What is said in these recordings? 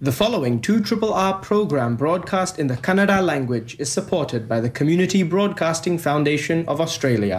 The following 2RRR program broadcast in the Kannada language is supported by the Community Broadcasting Foundation of Australia.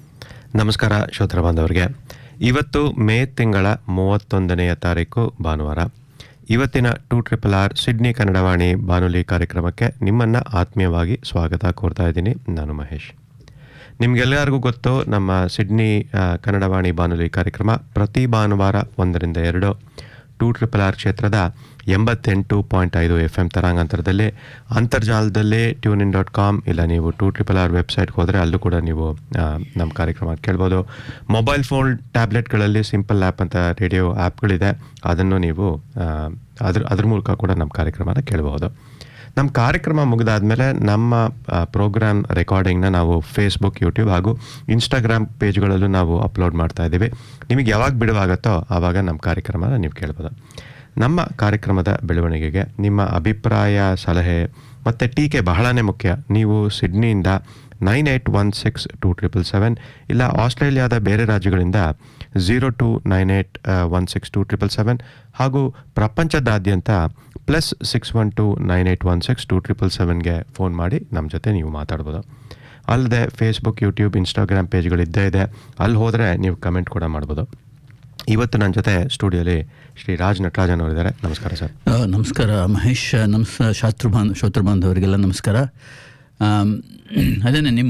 ನಮಸ್ಕಾರ ಶ್ರೋತೃ ಬಾಂಧವರಿಗೆ ಇವತ್ತು ಮೇ ತಿಂಗಳ ಮೂವತ್ತೊಂದನೆಯ ತಾರೀಕು ಭಾನುವಾರ ಇವತ್ತಿನ two triple R Sydney Kannadavani ಬಾನುಲಿ ಕಾರ್ಯಕ್ರಮಕ್ಕೆ ನಿಮ್ಮನ್ನು ಆತ್ಮೀಯವಾಗಿ ಸ್ವಾಗತ ಕೋರ್ತಾ ಇದ್ದೀನಿ ನಾನು ಮಹೇಶ್ ನಿಮಗೆಲ್ಲರಿಗೂ ಗೊತ್ತು ನಮ್ಮ ಸಿಡ್ನಿ ಆ, ಕನ್ನಡವಾಣಿ ಬಾನುಲಿ ಕಾರ್ಯಕ್ರಮ ಪ್ರತಿ ಭಾನುವಾರ ಒಂದರಿಂದ ಎರಡು ಟೂ ಟ್ರಿಪಲ್ ಆರ್ ಕ್ಷೇತ್ರದ ಎಂಬತ್ತೆಂಟು ಪಾಯಿಂಟ್ ಐದು ಎಫ್ ಎಮ್ ತರಾಂಗಾಂತರದಲ್ಲಿ ಅಂತರ್ಜಾಲದಲ್ಲೇ ಟ್ಯೂನ್ ಇನ್ ಡಾಟ್ ಕಾಮ್ ಇಲ್ಲ ನೀವು ಟೂ ಟ್ರಿಪಲ್ ಆರ್ ವೆಬ್ಸೈಟ್ಗೆ ಹೋದರೆ ಅಲ್ಲೂ ಕೂಡ ನೀವು ಆ, ನಮ್ಮ ಕಾರ್ಯಕ್ರಮ ಕೇಳ್ಬೋದು ಮೊಬೈಲ್ ಫೋನ್ ಟ್ಯಾಬ್ಲೆಟ್ಗಳಲ್ಲಿ ಸಿಂಪಲ್ ಆ್ಯಪ್ ಅಂತ ರೇಡಿಯೋ ಆ್ಯಪ್ಗಳಿದೆ ಅದನ್ನು ನೀವು ಆ, ಅದ್ರ ಅದ್ರ ಮೂಲಕ ಕೂಡ ನಮ್ಮ ಕಾರ್ಯಕ್ರಮನ ಕೇಳಬಹುದು ನಮ್ಮ ಕಾರ್ಯಕ್ರಮ ಮುಗಿದಾದ್ಮೇಲೆ ನಮ್ಮ ಪ್ರೋಗ್ರಾಮ್ ರೆಕಾರ್ಡಿಂಗ್ನ ನಾವು ಫೇಸ್ಬುಕ್ ಯೂಟ್ಯೂಬ್ ಹಾಗೂ ಇನ್ಸ್ಟಾಗ್ರಾಮ್ ಪೇಜ್ಗಳಲ್ಲೂ ನಾವು ಅಪ್ಲೋಡ್ ಮಾಡ್ತಾ ಇದ್ದೀವಿ ನಿಮಗೆ ಯಾವಾಗ ಬಿಡುವಾಗತ್ತೋ ಆವಾಗ ನಮ್ಮ ಕಾರ್ಯಕ್ರಮನ ನೀವು ಕೇಳ್ಬೋದು ನಮ್ಮ ಕಾರ್ಯಕ್ರಮದ ಬೆಳವಣಿಗೆಗೆ ನಿಮ್ಮ ಅಭಿಪ್ರಾಯ ಸಲಹೆ ಮತ್ತು ಟೀಕೆ ಬಹಳನೇ ಮುಖ್ಯ ನೀವು ಸಿಡ್ನಿಯಿಂದ nine eight one six two triple seven ಇಲ್ಲ ಆಸ್ಟ್ರೇಲಿಯಾದ ಬೇರೆ ರಾಜ್ಯಗಳಿಂದ zero two nine eight one six two triple seven ಹಾಗೂ ಪ್ರಪಂಚದಾದ್ಯಂತ plus six one two nine eight one six two triple ಸೆವೆನ್ಗೆ ಫೋನ್ ಮಾಡಿ ನಮ್ಮ ಜೊತೆ ನೀವು ಮಾತಾಡ್ಬೋದು ಅಲ್ಲದೆ ಫೇಸ್ಬುಕ್ ಯೂಟ್ಯೂಬ್ ಇನ್ಸ್ಟಾಗ್ರಾಮ್ ಪೇಜ್ಗಳಿದ್ದೇ ಇದೆ ಅಲ್ಲಿ ಹೋದರೆ ನೀವು ಕಮೆಂಟ್ ಕೂಡ ಮಾಡ್ಬೋದು ಇವತ್ತು ನನ್ನ ಜೊತೆ ಸ್ಟುಡಿಯೋಲಿ ಶ್ರೀ ರಾಜ್ ನಟರಾಜನ್ ಅವರಿದ್ದಾರೆ ನಮಸ್ಕಾರ ಸರ್ ಆ, ನಮಸ್ಕಾರ ಮಹೇಶ್ ನಮಸ್ ಶಾಸ್ತ್ರ ಬಾಂಧ ಶ್ರೋತೃ ಬಾಂಧವರಿಗೆಲ್ಲ ನಮಸ್ಕಾರ ಆಮ್, ಅದೇನೆ ನಿಮ್ಮ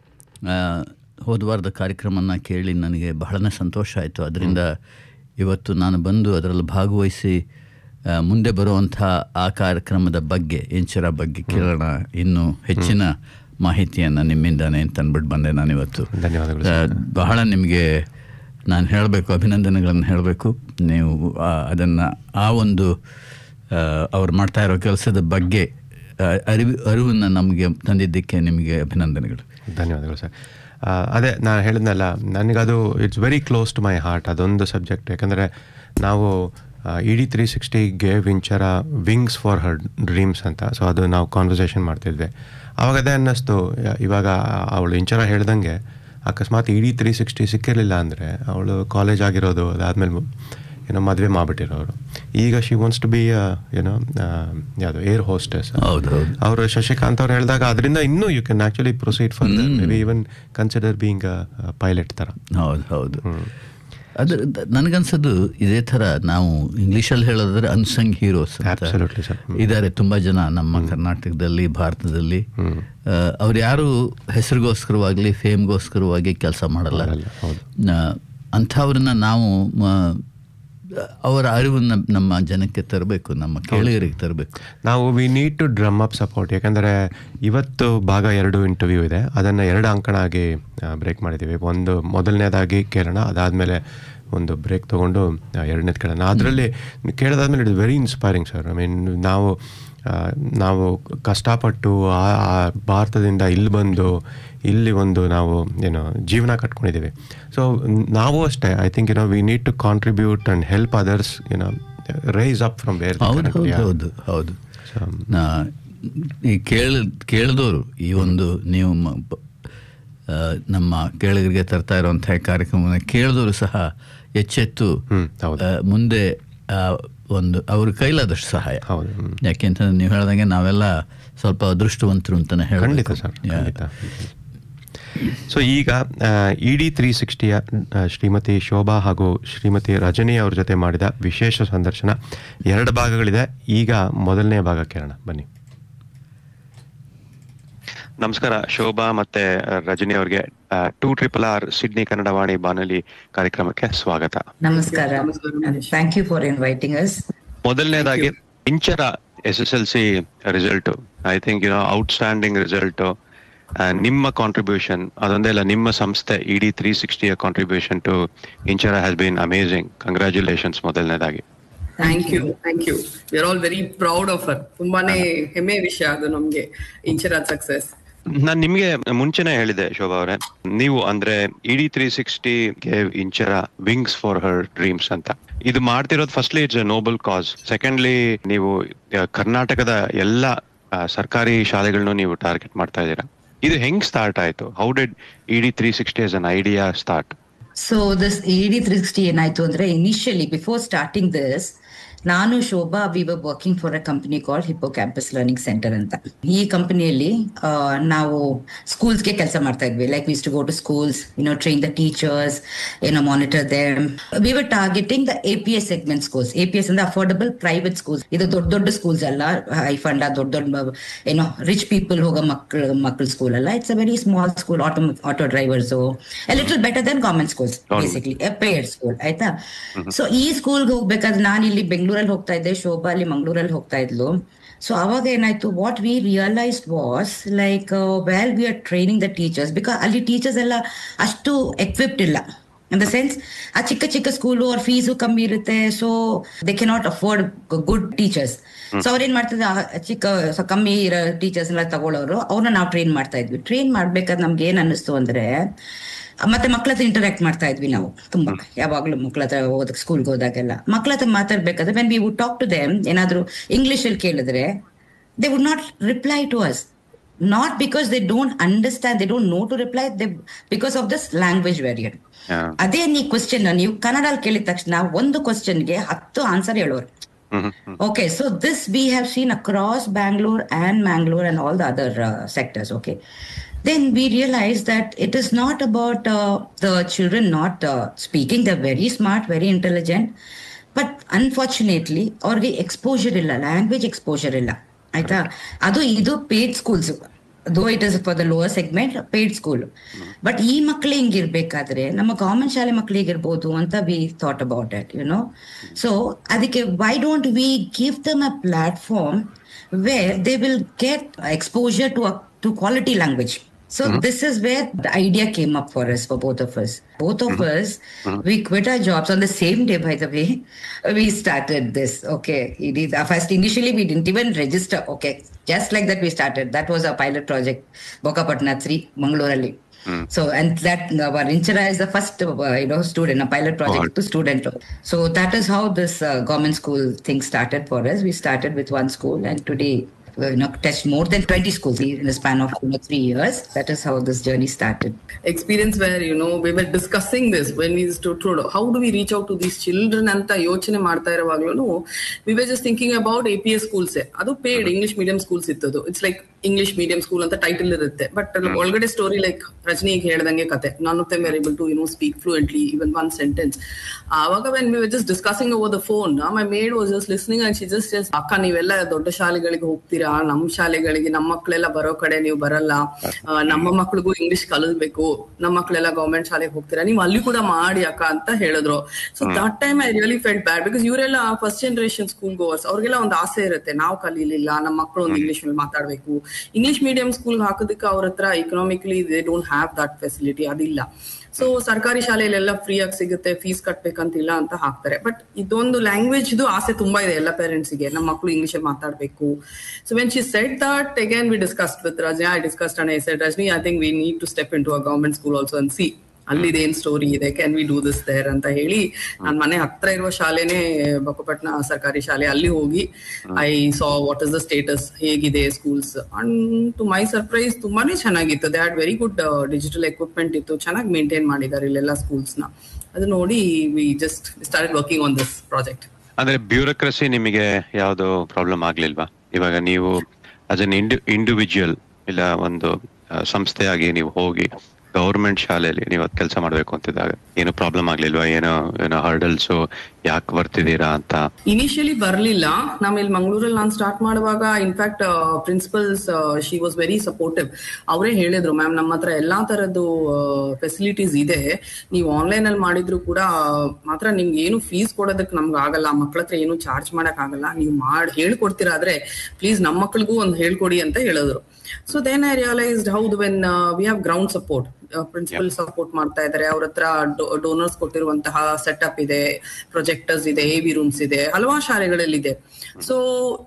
ಆ, ಹೋದ ವಾರದ ಕಾರ್ಯಕ್ರಮನ ಕೇಳಿ ನನಗೆ ಬಹಳನೇ ಸಂತೋಷ ಆಯಿತು ಅದರಿಂದ ಇವತ್ತು ನಾನು ಬಂದು ಅದರಲ್ಲಿ ಭಾಗವಹಿಸಿ ಆ, ಮುಂದೆ ಬರುವಂಥ ಆ ಕಾರ್ಯಕ್ರಮದ ಬಗ್ಗೆ ಇಂಚರ ಬಗ್ಗೆ ಕೇಳೋಣ ಇನ್ನೂ ಹೆಚ್ಚಿನ ಮಾಹಿತಿಯನ್ನು ನಿಮ್ಮಿಂದಾನೆ ಅಂತ ಅಂದ್ಬಿಟ್ಟು ಬಂದೆ ನಾನಿವತ್ತು ಧನ್ಯವಾದಗಳು ಆ, ಬಹಳ ನಿಮಗೆ ನಾನು ಹೇಳಬೇಕು ಅಭಿನಂದನೆಗಳನ್ನು ಹೇಳಬೇಕು ನೀವು ಅದನ್ನು ಆ ಒಂದು ಆ, ಅವ್ರು ಮಾಡ್ತಾ ಇರೋ ಕೆಲಸದ ಬಗ್ಗೆ ಆ, ಅರಿವು ಅರಿವನ್ನು ನಮಗೆ ತಂದಿದ್ದಕ್ಕೆ ನಿಮಗೆ ಅಭಿನಂದನೆಗಳು ಧನ್ಯವಾದಗಳು ಸರ್ ಆ, ಅದೇ ನಾನು ಹೇಳಿದ್ನಲ್ಲ ನನಗದು it's very close to my heart ಅದೊಂದು ಸಬ್ಜೆಕ್ಟ್ ಯಾಕಂದರೆ ನಾವು ED three sixty gave Inchara wings for her dreams ಅಂತ ಸೊ ಅದು ನಾವು ಕಾನ್ವರ್ಸೇಷನ್ ಮಾಡ್ತಿದ್ವಿ ಆವಾಗ ಅದೇ ಅನ್ನಿಸ್ತು ಯ- ಇವಾಗ ಅವಳು ಇಂಚರ ಹೇಳ್ದಂಗೆ ಅಕಸ್ಮಾತ್ ಇಡಿ ತ್ರೀ ಸಿಕ್ಸ್ಟಿ ಸಿಕ್ಕಿರಲಿಲ್ಲ ಅಂದರೆ ಅವಳು ಕಾಲೇಜ್ ಆಗಿರೋದು ಅದಾದಮೇಲೆ ಏನೋ ಮದುವೆ ಮಾಡಿಬಿಟ್ಟಿರೋರು ಈಗ ಶಿ ವಾಂಟ್ಸ್ ಟು ಬಿ ಏನೋ ಯಾವುದು ಏರ್ ಹೋಸ್ಟೆಸ್ ಹೌದು ಹೌದು ಅವರು ಶಶಿಕಾಂತ್ ಅವ್ರು ಹೇಳಿದಾಗ ಅದರಿಂದ ಇನ್ನೂ you can actually proceed for may be even consider being pilot ಥರ ಹೌದು ಹೌದು ಅದ್ರ ದ- ನನಗನ್ಸೋದು ಇದೇ ಥರ ನಾವು ಇಂಗ್ಲೀಷಲ್ಲಿ ಹೇಳೋದಾದ್ರೆ ಅನ್ಸಂಗ್ ಹೀರೋಸ್ Absolutely, sir. ಇದ್ದಾರೆ ತುಂಬ ಜನ ನಮ್ಮ ಕರ್ನಾಟಕದಲ್ಲಿ ಭಾರತದಲ್ಲಿ ಅವ್ರು ಯಾರು ಹೆಸರಿಗೋಸ್ಕರವಾಗಲಿ ಫೇಮ್ಗೋಸ್ಕರವಾಗಿ ಕೆಲಸ ಮಾಡಲ್ಲ ಮಾಡಲ್ಲ, ಹೌದು. ನ- ಅಂಥವ್ರನ್ನ ನಾವು ಮ- ಅವರ ಅರಿವನ್ನು ನಮ್ಮ ಜನಕ್ಕೆ ತರಬೇಕು ನಮ್ಮ ಕೇಳಿಗರಿಗೆ ತರಬೇಕು ನಾವು we need to drum up support ಯಾಕಂದರೆ ಇವತ್ತು ಭಾಗ ಎರಡು ಇಂಟರ್ವ್ಯೂ ಇದೆ ಅದನ್ನು ಎರಡು ಅಂಕಣಾಗಿ ಬ್ರೇಕ್ ಮಾಡಿದ್ದೀವಿ ಒಂದು ಮೊದಲನೇದಾಗಿ ಕೇಳೋಣ ಅದಾದಮೇಲೆ ಒಂದು ಬ್ರೇಕ್ ತೊಗೊಂಡು ಎರಡನೇದು ಕೇಳೋಣ ಅದರಲ್ಲಿ ಕೇಳೋದಾದ್ಮೇಲೆ it very inspiring sir I mean ನಾವು ಆ, ನಾವು ಕಷ್ಟಪಟ್ಟು ಆ ಆ ಭಾರತದಿಂದ ಇಲ್ಲಿ ಬಂದು ಇಲ್ಲಿ ಒಂದು ನಾವು ಏನು ಜೀವನ ಕಟ್ಕೊಂಡಿದ್ದೀವಿ ಸೊ ನಾವು ಅಷ್ಟೇ ಐ ಥಿಂಕ್ ಏನೋ we need to contribute and help others ಏನೋ ರೈಸ್ ಅಪ್ ಫ್ರಮ್ ವೇರ್ ಹೌದು ಹೌದು ಹೌದು ಹೌದು ನಾ ಈ ಕೇಳ ಕೇಳಿದವರು ಈ ಒಂದು ನೀವು ಮ- ಬ- ಆ, ನಮ್ಮ ಕೇಳಿಗರಿಗೆ ತರ್ತಾ ಇರುವಂತಹ ಕಾರ್ಯಕ್ರಮವನ್ನು ಕೇಳಿದವರು ಸಹ ಎಚ್ಚೆತ್ತು ಹ್ಮ್, ಹೌದು. ಆ, ಮುಂದೆ ಆ, ಒಂದು ಅವ್ರ ಕೈಲಾದಷ್ಟು ಸಹಾಯ ಹೌದು ಹ್ಮ್. ಯಾಕೆಂತಂದ್ರೆ ನೀವು ಹೇಳ್ದಂಗೆ ನಾವೆಲ್ಲ ಸ್ವಲ್ಪ ಅದೃಷ್ಟವಂತರು ಅಂತಾನೆ ಖಂಡಿತ ಹೇಳಬೇಕು ಸರ್ ಖಂಡಿತ ಸೊ ಈಗ ಇಡಿ ತ್ರೀ ಸಿಕ್ಸ್ಟಿಯ ಶ್ರೀಮತಿ ಶೋಭಾ ಹಾಗೂ ಶ್ರೀಮತಿ ರಜನಿ ಅವ್ರ ಜೊತೆ ಮಾಡಿದ ವಿಶೇಷ ಸಂದರ್ಶನ ಎರಡು ಭಾಗಗಳಿದೆ ಈಗ ಮೊದಲನೇ ಭಾಗ ಕೇಳೋಣ ಬನ್ನಿ ನಮಸ್ಕಾರ ಶೋಭಾ ಮತ್ತೆ ರಜನಿ ಅವ್ರಿಗೆ two triple R Sydney Kannadavani ಬಾನುಲಿ ಕಾರ್ಯಕ್ರಮಕ್ಕೆ ಸ್ವಾಗತ Namaskara. And thank you for inviting us. ಮೊದಲನೇದಾಗಿ Inchara S S L C result I think you know outstanding result ನಿಮ್ಮ ಕಾಂಟ್ರಿಬ್ಯೂಷನ್ ಅದೊಂದೇ ಅಲ್ಲ ನಿಮ್ಮ ಸಂಸ್ಥೆ ಇಡಿ ತ್ರೀ ಸಿಕ್ಸ್ಟಿಯ contribution to Inchara has been amazing congratulations ಮೊದಲನೇದಾಗಿ thank you thank you we are all very proud of our ತುಂಬಾನೇ ಹೆಮ್ಮೆ ವಿಷಯ ಅದು ನಮ್ಗೆ ಇನ್ಶೂರೆನ್ಸ್ ಸಕ್ಸಸ್ ನಾನು ನಿಮ್ಗೆ ಮುಂಚೆನೆ ಹೇಳಿದೆ ಶೋಭಾ ಅವರೇ ನೀವು ಅಂದ್ರೆ ED three sixty gave Inchara wings for her dreams ಅಂತ ಇದು ಮಾಡ್ತಿರೋದು firstly it's a noble cause secondly ನೀವು ಆ, ಕರ್ನಾಟಕದ ಎಲ್ಲ ಆ, ಸರ್ಕಾರಿ ಶಾಲೆಗಳನ್ನು ನೀವು ಟಾರ್ಗೆಟ್ ಮಾಡ್ತಾ ಇದ್ದೀರಾ ಇದು ಹೆಂಗ್ ಸ್ಟಾರ್ಟ್ ಆಯ್ತು how did ED three sixty as an idea start So this AD 360 ಏನಾಯ್ತು ಅಂದ್ರೆ ಇನಿಷಿಯಲಿ ಬಿಫೋರ್ ಸ್ಟಾರ್ಟಿಂಗ್ ದಿಸ್ ನಾನು Shobha we were working for a company call Hippocampus learning centre ಅಂತ ಈ ಕಂಪನಿಯಲ್ಲಿ ನಾವು ಸ್ಕೂಲ್ಸ್ಗೆ ಕೆಲಸ ಮಾಡ್ತಾ ಇದ್ವಿ like was to go to schools you know train the teachers ಏನೋ monitor them we were targeting the A P S segment schools A P S ಅಂದ್ರೆ ಅಫೋರ್ಡಬಲ್ ಪ್ರೈವೇಟ್ ಸ್ಕೂಲ್ಸ್ ಇದು ದೊಡ್ಡ ದೊಡ್ಡ ಸ್ಕೂಲ್ಸ್ ಅಲ್ಲ ಹೈ ಫಂಡ ದೊಡ್ಡ ದೊಡ್ಡ ಏನೋ ರಿಚ್ ಪೀಪಲ್ ಹೋಗೋ ಮಕ್ಕಳು ಮಕ್ಕಳ ಸ್ಕೂಲ್ ಅಲ್ಲ it's a very small school auto auto drivers little better than government schools basically paid school ಆಯ್ತಾ ಸೊ ಈ ಸ್ಕೂಲ್ಗೆ ಹೋಗ್ಬೇಕಾದ್ರೆ ನಾನು ಇಲ್ಲಿ ಬೆಂಗಳೂರಲ್ಲಿ ಹೋಗ್ತಾ ಇದ್ದೆ ಶೋಭಾ ಅಲ್ಲಿ ಮಂಗಳೂರಲ್ಲಿ ಹೋಗ್ತಾ ಇದ್ಲು ಸೊ ಅವಾಗ ಏನಾಯ್ತು what we realised was like well we are training the teachers because ಅಲ್ಲಿ ಟೀಚರ್ಸ್ ಎಲ್ಲ ಅಷ್ಟು ಎಕ್ವಿಪ್ಡ್ ಇಲ್ಲ ಇನ್ ದ ಸೆನ್ಸ್ ಆ ಚಿಕ್ಕ ಚಿಕ್ಕ ಸ್ಕೂಲು ಅವ್ರ ಫೀಸು ಕಮ್ಮಿ ಇರುತ್ತೆ so they can not afford good teachers so ಅವ್ರೇನ್ ಮಾಡ್ತಿದ್ರು ಆ ಚಿಕ್ಕ ಸೊ ಕಮ್ಮಿ ಇರೋ ಟೀಚರ್ಸ್ ಎಲ್ಲ ತಗೊಳ್ಳೋರು ಅವ್ರನ್ನ ನಾವು ಟ್ರೈನ್ ಮಾಡ್ತಾ ಇದ್ವಿ ಟ್ರೈನ್ ಮಾಡ್ಬೇಕಾದ್ರೆ ನಮ್ಗೆ ಏನ್ ಅನ್ನಿಸ್ತು ಅಂದ್ರೆ ಮತ್ತೆ ಮಕ್ಳ ಹತ್ರ ಇಂಟರಾಕ್ಟ್ ಮಾಡ್ತಾ ಇದ್ವಿ ನಾವು ತುಂಬಾ ಯಾವಾಗ್ಲೂ ಮಕ್ಳ ಹತ್ರ ಹೋದಕ್ ಸ್ಕೂಲ್ಗೆ ಹೋದಾಗೆಲ್ಲ ಮಕ್ಳ ಹತ್ರ ಮಾತಾಡ್ಬೇಕಾದ್ರೆ when we would talk to them ಏನಾದ್ರು ಇಂಗ್ಲಿಷ್ ಅಲ್ಲಿ ಕೇಳಿದ್ರೆ they would not reply to us not because they don't understand they don't know to reply they because of this language variant Yeah. ಅದೇ ನೀ ಕ್ವಶನ್ ನೀವು ಕನ್ನಡಲ್ಲಿ ಕೇಳಿದ ತಕ್ಷಣ ಒಂದು ಕ್ವಶನ್ಗೆ ಹತ್ತು ಆನ್ಸರ್ ಹೇಳೋರು hmm hmm Okay, so this we have seen across Bangalore and Mangalore and all the other uh, sectors. Okay, then we realize that it is not about uh, the children not uh, speaking. They're very smart, very intelligent, but unfortunately, ಅವ್ರಿಗೆ exposure ಇಲ್ಲ language exposure ಇಲ್ಲ ಆಯ್ತಾ ಅದು ಇದು paid schools though it is for the lower segment paid school but ಈ ಮಕ್ಳು ಹಿಂಗಿರ್ಬೇಕಾದ್ರೆ ನಮ್ಮ ಗವರ್ಮೆಂಟ್ ಶಾಲೆ ಮಕ್ಳಿಗಿರ್ಬೋದು ಅಂತ we thought about it you know so ಅದಕ್ಕೆ why don't we give them a platform where they will get exposure to to quality language So this is where the idea came up for us, for both of us. Both of us, we quit our jobs on the same day, by the way. We started this. Okay. It is, uh, first, initially, we didn't even register. Okay. Just like that, we started. That was our pilot project, Bokapatna 3, Mangalore. So, and that, uh, Varinchara is the first, uh, you know, student, a pilot project to student. So that is how this uh, government school thing started for us. We started with one school and today uh, you know, touched more than 20 schools in the span of you know, three years. That is how this journey started. experience where you know we were discussing this when we used to to how do we reach out to these children ಅಂತ ಯೋಚನೆ ಮಾಡ್ತಾ ಇರುವಾಗ್ಲೂ we were just thinking about A P S schools ಅದು paid English medium schools ಇತ್ತದು it's like English medium school ಅಂತ title ಇರುತ್ತೆ but ಒಳಗಡೆ story like Rajani ಈಗ ಹೇಳ್ದಂಗೆ ಕತೆ none of them were able to you know speak fluently even one sentence ಆವಾಗ when we were just discussing over the phone my maid was just listening and she just just ಅಕ್ಕ ನೀವೆಲ್ಲ ದೊಡ್ಡ ಶಾಲೆಗಳಿಗೆ ಹೋಗ್ತೀರಾ ನಮ್ಮ ಶಾಲೆಗಳಿಗೆ ನಮ್ಮ ಮಕ್ಕಳೆಲ್ಲ ಬರೋ ಕಡೆ ನೀವು ಬರಲ್ಲ ಆ, ನಮ್ಮ ಮಕ್ಳಿಗೂ ಇಂಗ್ಲಿಷ್ ಕಲಿಸ್ಬೇಕು ನಮ್ಮ ಮಕ್ಕಳೆಲ್ಲ ಗೌರ್ಮೆಂಟ್ ಶಾಲೆಗೆ ಹೋಗ್ತೀರಾ ನೀವು ಅಲ್ಲಿ ಕೂಡ ಮಾಡಿ ಅಕ್ಕ ಅಂತ ಹೇಳಿದ್ರು so that time I really felt bad because ಇವರೆಲ್ಲ ಫಸ್ಟ್ ಜನರೇಷನ್ ಸ್ಕೂಲ್ ಗೋವರ್ಸ್ ಅವ್ರಿಗೆಲ್ಲ ಒಂದು ಆಸೆ ಇರುತ್ತೆ ನಾವು ಕಲೀಲಿಲ್ಲ ನಮ್ಮ ಮಕ್ಕಳು ಒಂದು ಇಂಗ್ಲಿಷ್ ಮೇಲೆ ಮಾತಾಡ್ಬೇಕು ಇಂಗ್ಲಿಷ್ ಮೀಡಿಯಂ ಸ್ಕೂಲ್ ಹಾಕೋದಕ್ಕೆ ಅವ್ರ ಹತ್ರ economically they don't have that facility ಅದಿಲ್ಲ ಸೊ ಸರ್ಕಾರಿ ಶಾಲೆಯಲ್ಲೆಲ್ಲ ಫ್ರೀ ಆಗಿ ಸಿಗುತ್ತೆ ಫೀಸ್ ಕಟ್ಬೇಕಂತಿಲ್ಲ ಅಂತ ಹಾಕ್ತಾರೆ ಬಟ್ ಇದೊಂದು ಲ್ಯಾಂಗ್ವೇಜ್ ಆಸೆ ತುಂಬಾ ಇದೆ ಎಲ್ಲ ಪೇರೆಂಟ್ಸ್ ಗೆ ನಮ್ಮ ಮಕ್ಕಳು ಇಂಗ್ಲಿಷ್ ಮಾತಾಡ್ಬೇಕು so when she said that again we discuss with Rajani I discussed and I said Rajani I think we need to step into a government school also and see ಅಲ್ಲಿದೇನ್ story ಇದೆ can we do this there ಅಂತ ಹೇಳಿ ನಾನ್ ಮನೆ ಹತ್ರ ಇರುವ ಶಾಲೆನೇ ಬೊಕ್ಕಪಟ್ನ ಸರ್ಕಾರಿ ಶಾಲೆ ಅಲ್ಲಿ ಹೋಗಿ I saw what is the status ಹೇಗಿದೆ schools and to my surprise ತುಂಬಾನೇ ಚೆನ್ನಾಗಿತ್ತು they had very good digital equipment ಇತ್ತು ಚೆನ್ನಾಗಿ ಮೇಂಟೈನ್ ಮಾಡಿದ್ದಾರೆ ಇಲ್ಲೆಲ್ಲ ಸ್ಕೂಲ್ಸ್ ನ ಅದು ನೋಡಿ we just start working on this project ಅಂದ್ರೆ ಬ್ಯೂರೋಕ್ರಸಿ ನಿಮಗೆ ಯಾವ್ದು ಪ್ರಾಬ್ಲಮ್ ಆಗ್ಲಿಲ್ವಾ ಇವಾಗ ನೀವು ಅಸ್ ಅನ್ ಇಂಡಿ ಇಂಡಿವಿಜುವಲ್ ಇಲ್ಲ ಒಂದು ಆ, ಸಂಸ್ಥೆಯಾಗಿ ನೀವು ಹೋಗಿ ಗೌರ್ಮೆಂಟ್ ಶಾಲೆಯಲ್ಲಿ ನೀವು ಅದ್ ಕೆಲಸ ಮಾಡ್ಬೇಕು ಅಂತಿದ್ದಾಗ ಏನು ಪ್ರಾಬ್ಲಮ್ ಆಗ್ಲಿಲ್ವಾ ಏನೋ ಏನೋ ಹರ್ಡಲ್ಸ್ ಯಾಕೆ ಬರ್ತಿದ್ದೀರಾ ಅಂತ ಇನಿಷಿಯಲಿ ಬರ್ಲಿಲ್ಲ ನಮ್ಮಲ್ಲಿ ಮಂಗಳೂರಲ್ಲಿ ನಾನು ಸ್ಟಾರ್ಟ್ ಮಾಡುವಾಗ in fact principals she was very supportive ಅವರೇ ಹೇಳಿದ್ರು ಮ್ಯಾಮ್ ನಮ್ಮ ಹತ್ರ ಎಲ್ಲಾ ತರದ್ದು ಫೆಸಿಲಿಟೀಸ್ ಇದೆ ನೀವು ಆನ್ಲೈನ್ ಅಲ್ಲಿ ಮಾಡಿದ್ರು ಕೂಡ ಮಾತ್ರ ನಿಮ್ಗೆ ಏನು ಫೀಸ್ ಕೊಡೋದಕ್ಕೆ ನಮ್ಗೆ ಆಗಲ್ಲ ಮಕ್ಳ ಹತ್ರ ಏನು ಚಾರ್ಜ್ ಮಾಡಕ್ ಆಗಲ್ಲ ನೀವು ಮಾಡಿ ಹೇಳ್ಕೊಡ್ತೀರಾ ಆದ್ರೆ ಪ್ಲೀಸ್ ನಮ್ಮ ಮಕ್ಳಿಗೂ ಒಂದು ಹೇಳ್ಕೊಡಿ ಅಂತ ಹೇಳಿದ್ರು ಸೊ ದೆನ್ ಐ ರಿಯಲೈಸ್ಡ್ ಹೌದು when we have ground support principal support ಮಾಡ್ತಾ ಇದ್ದಾರೆ ಅವ್ರ ಹತ್ರ ಡೋನರ್ಸ್ ಕೊಟ್ಟಿರುವಂತಹ ಸೆಟಪ್ ಇದೆ ಪ್ರೊಜೆಕ್ಟರ್ಸ್ ಇದೆ ಎ ವಿ ರೂಮ್ಸ್ ಇದೆ ಹಲವಾರು ಶಾಲೆಗಳಲ್ಲಿ ಇದೆ ಸೊ